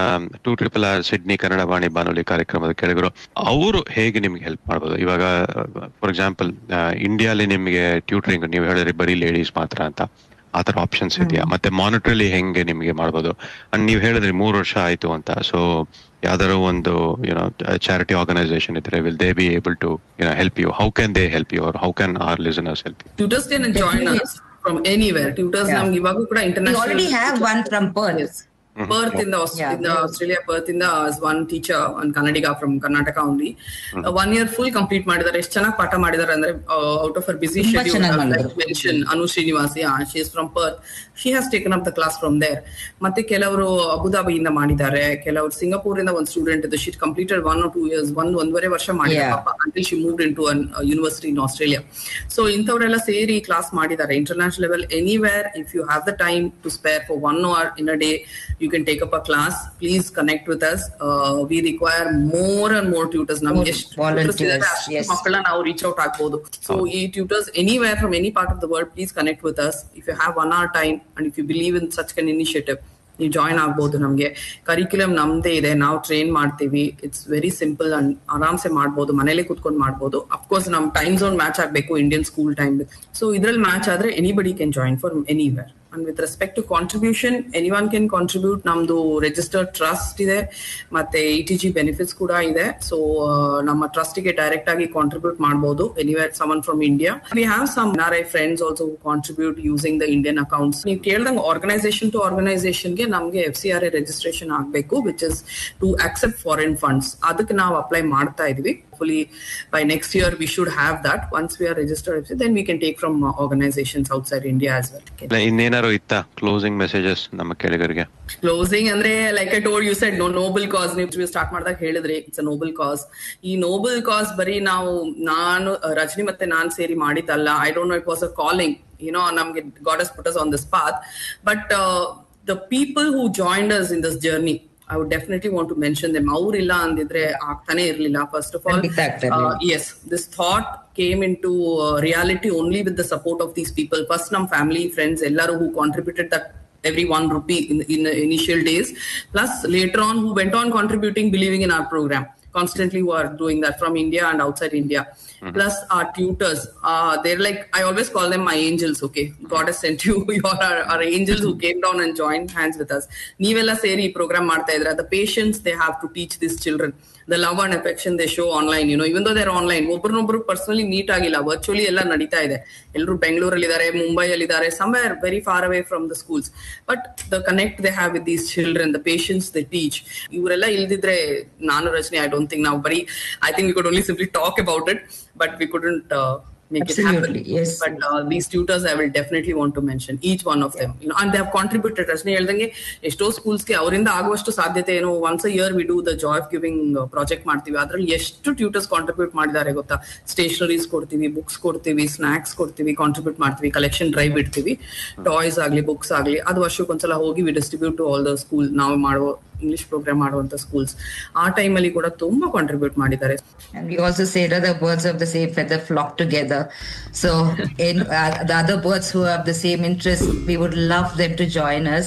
two triple R Sydney Kannada Vani ಬಾನುಲಿ ಕಾರ್ಯಕ್ರಮದ ಕೆಳಗರು ಅವರು ಹೇಗೆ ನಿಮ್ಗೆ ಹೆಲ್ಪ್ ಮಾಡ್ಬೋದು ಇವಾಗ ಫಾರ್ ಎಕ್ಸಾಂಪಲ್ ಇಂಡಿಯಾಲಿ ನಿಮಗೆ ಟ್ಯೂಟರಿಂಗ್ ನೀವು ಹೇಳಿದ್ರಿ ಬರೀ ಲೇಡೀಸ್ ಮಾತ್ರ ಅಂತ ಆ ತರ ಆಪ್ಷನ್ಸ್ ಇದೆಯಾ ಮತ್ತೆ ಮಾನಿಟ್ರಲ್ಲಿ ಹೆಂಗೆ ನಿಮಗೆ ಮಾಡ್ಬೋದು ಅಂಡ್ ನೀವು ಹೇಳಿದ್ರಿ ಮೂರು ವರ್ಷ ಆಯ್ತು ಅಂತ ಸೊ ಯಾವ್ದಾದ್ರು ಒಂದು ಯುನೋ ಚಾರಿಟಿ ಆರ್ಗನೈಸೇಷನ್ ಇದ್ರೆ will they be able to you know help you how can they help you or how can our listeners help you tutors can join us from anywhere tutors Yeah. ನಮ್ಗೆ ಇವಾಗೂ ಕೂಡ We international already have one from Perth. Perth in the, Aus- Yeah. in the Australia, Perth in the as one teacher on Kannadiga from Karnataka only. Uh, one year full complete ಮಾಡಿದ್ದಾರೆ ಎಷ್ಟು ಚೆನ್ನಾಗಿ ಪಾಠ ಮಾಡಿದ್ದಾರೆ ಅಂದ್ರೆ out of ಅರ್ ಬಿಸಿ ತುಂಬಾ schedule ಚೆನ್ನಾಗ್ ಮಾಡಿದ್ದಾರೆ. Mention Anu Srinivas she is from Perth she has taken up the class from there ಮತ್ತೆ ಕೆಲವರು ಅಬುದಾಬಿಯಿಂದ ಮಾಡಿದ್ದಾರೆ ಕೆಲವರು ಸಿಂಗಾಪುರ್ ಇಂದ ಒಂದು ಸ್ಟೂಡೆಂಟ್ ಇದು she completed one two years ಒಂದ್ ಒಂದೂವರೆ ವರ್ಷ Yeah. ಮಾಡಿದ್ದಾರೆ until she moved into an university in Australia so ಇಂಥವರೆಲ್ಲ ಸೇರಿ ಕ್ಲಾಸ್ ಮಾಡಿದ್ದಾರೆ international level anywhere if you have the time to spare for one hour in a day you can take up a class please connect with us we require more and more tutors ನಮ್ಗೆ More ಎಷ್ಟು volunteers, tutors ಇದ್ದಾರೆ, ಅಷ್ಟು yes. ಮಕ್ಕಳನ್ನ ನಾವು reach out ಆಗ್ಬೋದು so ಈ tutors anywhere from any part of the world please connect with us if you have one hour time and if you believe in such an initiative ನೀವು join ಆಗ್ಬೋದು ನಮ್ಗೆ curriculum ನಮ್ದೇ ಇದೆ ನಾವು train ಮಾಡ್ತೀವಿ it's very simple and ಆರಾಮ್ಸೆ ಮಾಡ್ಬೋದು ಮನೇಲಿ ಕುತ್ಕೊಂಡು ಮಾಡ್ಬೋದು ಅಫ್ಕೋರ್ಸ್ ನಮ್ ಟೈಮ್ ಝೋನ್ ಮ್ಯಾಚ್ ಆಗ್ಬೇಕು ಇಂಡಿಯನ್ ಸ್ಕೂಲ್ ಟೈಮ್ ಸೊ ಇದ್ರಲ್ಲಿ ಮ್ಯಾಚ್ ಆದ್ರೆ anybody can join for anywhere and with respect to contribution any one can contribute ನಮ್ದು ರಿಜಿಸ್ಟರ್ಡ್ ಟ್ರಸ್ಟ್ ಇದೆ ಮತ್ತೆ ಇ ಟಿ ಜಿ ಬೆನಿಫಿಟ್ಸ್ ಕೂಡ ಇದೆ ಸೊ ನಮ್ಮ ಟ್ರಸ್ಟ್ ಗೆ ಡೈರೆಕ್ಟ್ ಆಗಿ ಕಾಂಟ್ರಿಬ್ಯೂಟ್ ಮಾಡಬಹುದು anywhere someone from India we have some R I friends also contribute using the Indian accounts ನೀವು ಕೇಳ್ದಂಗೆ ಆರ್ಗನೈಸೇಷನ್ ಟು ಆರ್ಗನೈಸೇಷನ್ ಗೆ ನಮ್ಗೆ F C R A registration ಆಗಬೇಕು which is to accept foreign funds ಅದಕ್ಕೆ ನಾವು apply ಮಾಡ್ತಾ ಇದೀವಿ hopefully by next year we should have that once we are registered then we can take from uh, organizations outside india as well Okay. ಇನ್ನೇನಾರು ಇತ್ತ closing messages ನಮ್ಮ ಕೆಳಗರಿಗೆ closing ಅಂದ್ರೆ like I told you said no noble cause ನೀವು start ಮಾಡಿದಾಗ ಹೇಳಿದ್ರಿ it's a noble ಕಾಸ್ ಈ Nobel ಕಾಸ್ ಬರೀ ನಾವು ನಾನು ಅಹ್, ರಜನಿ ಮತ್ತೆ ನಾನ್ ಸೇರಿ ಮಾಡಿದ್ದಲ್ಲ I don't know it was a calling you know ನಮ್ಗೆ god has put us on this path but the people who joined us in this journey I would definitely want to mention them ಅವ್ರಿಲ್ಲ ಅಂದಿದ್ರೆ ಆಗ್ತಾನೆ ಇರ್ಲಿಲ್ಲ first of all ಖಂಡಿತ ಆಗ್ತಾ ಇರ್ಲಿಲ್ಲ. yes this thought came into uh, reality only with the support of these people first num family friends ellaru who contributed that every one rupee in, in the initial days plus later on who went on contributing believing in our program constantly who are doing that from india and outside india plus our tutors uh, they're like i always call them my angels okay god has sent you you are our, our angels who came down and joined hands with us ನೀವೆಲ್ಲ ಸೇರಿ program ಮಾಡ್ತಾ ಇದ್ರೆ the patience they have to teach these children the love and affection they show online you know even though they're online ಒಬ್ರನ್ನೊಬ್ರು personally meet ಆಗಿಲ್ಲ virtually ಎಲ್ಲ ನಡೀತಾ ಇದೆ ಎಲ್ಲರೂ ಬೆಂಗಳೂರಲ್ಲಿ ಇದ್ದಾರೆ ಮುಂಬೈಯಲ್ಲಿ ಇದ್ದಾರೆ somewhere very far away from the schools but the connect they have with these children the patience the teach ಇವರೆಲ್ಲ ಇಲ್ದಿದ್ರೆ ನಾನು ರಚನೆ ಐ ಡೋಂಟ್ ಥಿಂಕ್ ನಾವು ಬರೀ I think we could only simply talk about it but we couldn't make it happen. Absolutely, yes. But uh, these tutors, I will definitely want to mention each one of them. You know, and they have contributed. ರಚನೆ ಹೇಳ್ದಂಗೆ ಎಷ್ಟೋ ಸ್ಕೂಲ್ಸ್ಗೆ ಅವರಿಂದ ಆಗುವಷ್ಟು ಸಾಧ್ಯತೆ ಏನು once a year we do the joy of giving project ಮಾಡ್ತೀವಿ ಅದ್ರಲ್ಲಿ ಎಷ್ಟು ಟ್ಯೂಟರ್ಸ್ ಕಾಂಟ್ರಿಬ್ಯೂಟ್ ಮಾಡಿದ್ದಾರೆ ಗೊತ್ತಾ ಸ್ಟೇಷನರೀಸ್ ಕೊಡ್ತೀವಿ ಬುಕ್ಸ್ ಕೊಡ್ತೀವಿ ಸ್ನಾಕ್ಸ್ ಕೊಡ್ತೀವಿ ಕಾಂಟ್ರಿಬ್ಯೂಟ್ ಮಾಡ್ತೀವಿ ಕಲೆಕ್ಷನ್ ಡ್ರೈವ್ ಇಡ್ತೀವಿ ಟಾಯ್ಸ್ ಆಗ್ಲಿ ಬುಕ್ಸ್ ಆಗ್ಲಿ ಅದು ವರ್ಷಕ್ಕೊಂದ್ಸಲ ಹೋಗಿ we distribute to all the school ನಾವು ಮಾಡುವ ಇಂಗ್ಲಿಷ್ ಪ್ರೋಗ್ರಾಮ್ ಮಾಡುವಂತ ಸ್ಕೂಲ್ಸ್ ಆ ಟೈಮಲ್ಲಿ ಕೂಡ ತುಂಬಾ ಕಾಂಟ್ರಿಬ್ಯೂಟ್ ಮಾಡಿದ್ದಾರೆ And we also say that the birds of the same feather flock together. So, in uh, the other birds who have the same interest, we would love them to join us.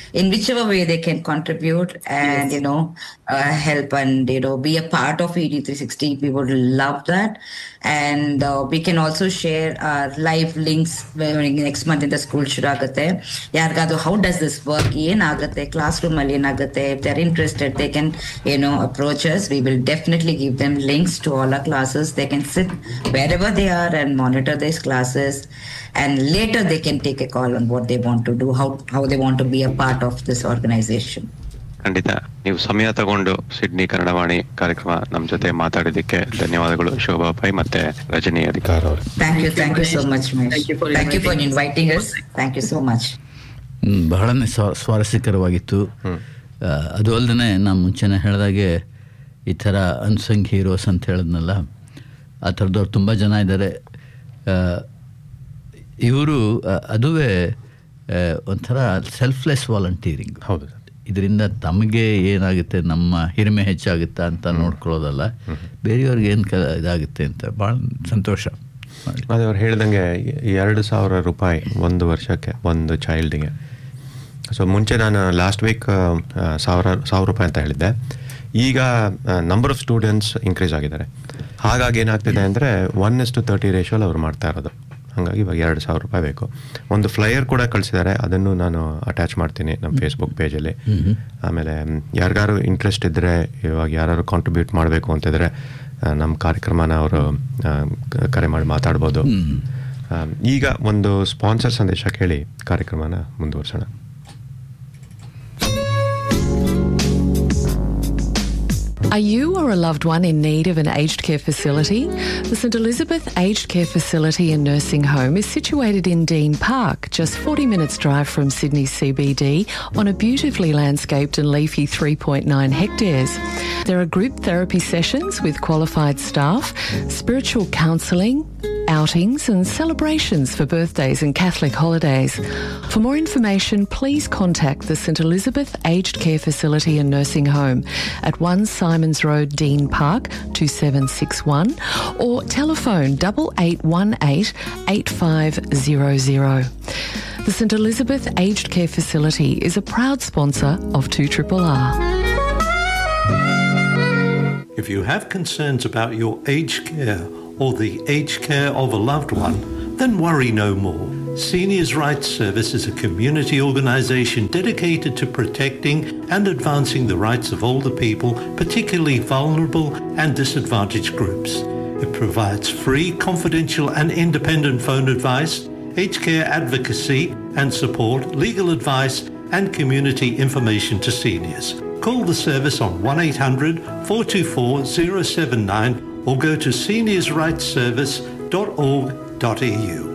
in whichever way they can contribute and you know uh, help and you know be a part of ED 360 we would love that and uh, we can also share our live links when next month in the school ಶುರು ಆಗುತ್ತೆ ಯಾರಿಗಾದ್ರು how does this work ಏನಾಗುತ್ತೆ classroom ಅಲ್ಲಿ ಏನಾಗುತ್ತೆ if they are interested they can ಏನೋ approaches we will definitely give them links to all our classes they can sit wherever they are and monitor this classes and later they can take a call on what they want to do, how how they want to be a part of this organization. ಖಂಡಿತ ನೀವು ಸಮಯ ತಗೊಂಡು Sydney Kannadavani ಕಾರ್ಯಕ್ರಮ ನಮ್ಮ ಜೊತೆ ಮಾತಾಡಿದ್ದಕ್ಕೆ ಧನ್ಯವಾದಗಳು Shobha pi ಮತ್ತೆ ರಜನಿ ಅಧಿಕಾರ ಅವರು Thank you, thank you so much, Mesh. Thank you for Thank you for inviting inviting us. Thank you so much. ಹ್ಮ್, ಬಹಳನೇ ಸ್ವ ಸ್ವಾರಸ್ಯಕರವಾಗಿತ್ತು ಆ, ಅದು ಅಲ್ಲದೆ ನಾನು ಮುಂಚೆನೇ ಹೇಳಿದಾಗೆ ಈ ಥರ ಅನ್ಸಂಗ್ ಹೀರೋಸ್ ಅಂತ ಹೇಳಿದ್ನಲ್ಲ ಆ ಥರದವ್ರು ತುಂಬ ಜನ ಇದ್ದಾರೆ ಇವರು ಅದುವೇ ಆ, ಒಂಥರ ಸೆಲ್ಫ್ಲೆಸ್ ವಾಲಂಟಿಯರಿಂಗ್ ಹೌದು ಸರ್ ಇದರಿಂದ ತಮಗೆ ಏನಾಗುತ್ತೆ ನಮ್ಮ ಹಿರಿಮೆ ಹೆಚ್ಚಾಗುತ್ತಾ ಅಂತ ನೋಡ್ಕೊಳ್ಳೋದಲ್ಲ ಬೇರೆಯವ್ರಿಗೆ ಏನು ಕ ಇದಾಗುತ್ತೆ ಅಂತ ಭಾಳ ಸಂತೋಷ ಅದೇ ಅವ್ರು ಹೇಳ್ದಂಗೆ ಎರಡು ಸಾವಿರ ರೂಪಾಯಿ ಒಂದು ವರ್ಷಕ್ಕೆ ಒಂದು ಚೈಲ್ಡಿಗೆ ಸೊ ಮುಂಚೆ ನಾನು ಲಾಸ್ಟ್ ವೀಕ್ ಸಾವಿರ ಸಾವಿರ ರೂಪಾಯಿ ಅಂತ ಹೇಳಿದ್ದೆ ಈಗ ನಂಬರ್ ಆಫ್ ಸ್ಟೂಡೆಂಟ್ಸ್ ಇನ್ಕ್ರೀಸ್ ಆಗಿದ್ದಾರೆ ಹಾಗಾಗಿ ಏನಾಗ್ತಿದೆ ಅಂದರೆ ಒನ್ ಇಸ್ ಟು ತರ್ಟಿ ರೇಷೋಲ್ ಅವ್ರು ಮಾಡ್ತಾ ಇರೋದು ಹಾಗಾಗಿ ಇವಾಗ ಎರಡು ಸಾವಿರ ರೂಪಾಯಿ ಬೇಕು ಒಂದು ಫ್ಲೈಯರ್ ಕೂಡ ಕಳಿಸಿದ್ದಾರೆ ಅದನ್ನು ನಾನು ಅಟ್ಯಾಚ್ ಮಾಡ್ತೀನಿ ನಮ್ಮ ಫೇಸ್ಬುಕ್ ಪೇಜಲ್ಲಿ ಆಮೇಲೆ ಯಾರಿಗಾರು ಇಂಟ್ರೆಸ್ಟ್ ಇದ್ದರೆ ಇವಾಗ ಯಾರು ಕಾಂಟ್ರಿಬ್ಯೂಟ್ ಮಾಡಬೇಕು ಅಂತಿದ್ರೆ ಆ, ನಮ್ಮ ಕಾರ್ಯಕ್ರಮನ ಅವರು ಆ, ಕ- ಕರೆ ಮಾಡಿ ಮಾತಾಡ್ಬೋದು ಆ, ಈಗ ಒಂದು ಸ್ಪಾನ್ಸರ್ ಸಂದೇಶ ಕೇಳಿ ಕಾರ್ಯಕ್ರಮನ ಮುಂದುವರ್ಸೋಣ Are you or a loved one in need of an aged care facility? The St Elizabeth Aged Care Facility and Nursing Home is situated in Dean Park, just 40 minutes drive from Sydney CBD on a beautifully landscaped and leafy 3.9 hectares. There are group therapy sessions with qualified staff, spiritual counselling, outings and celebrations for birthdays and Catholic holidays. For more information, please contact the St Elizabeth Aged Care Facility and Nursing Home at 1 Simons Road, Dean Park, 2761 or telephone 8818 8500. The St Elizabeth Aged Care Facility is a proud sponsor of 2RRR. If you have concerns about your aged care or the aged care of a loved one, then worry no more. Seniors Rights Service is a community organisation dedicated to protecting and advancing the rights of older people, particularly vulnerable and disadvantaged groups. It provides free, confidential and independent phone advice, aged care advocacy and support, legal advice and community information to seniors. Call the service on 1800 424 079 or go to seniorsrightsservice.org.au.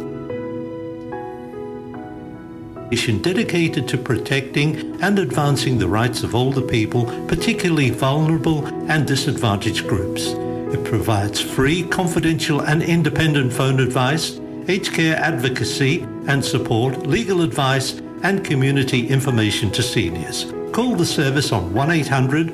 dedicated to protecting and advancing the rights of older people, particularly vulnerable and disadvantaged groups. It provides free, confidential and independent phone advice, aged care advocacy and support, legal advice and community information to seniors. Call the service on 1800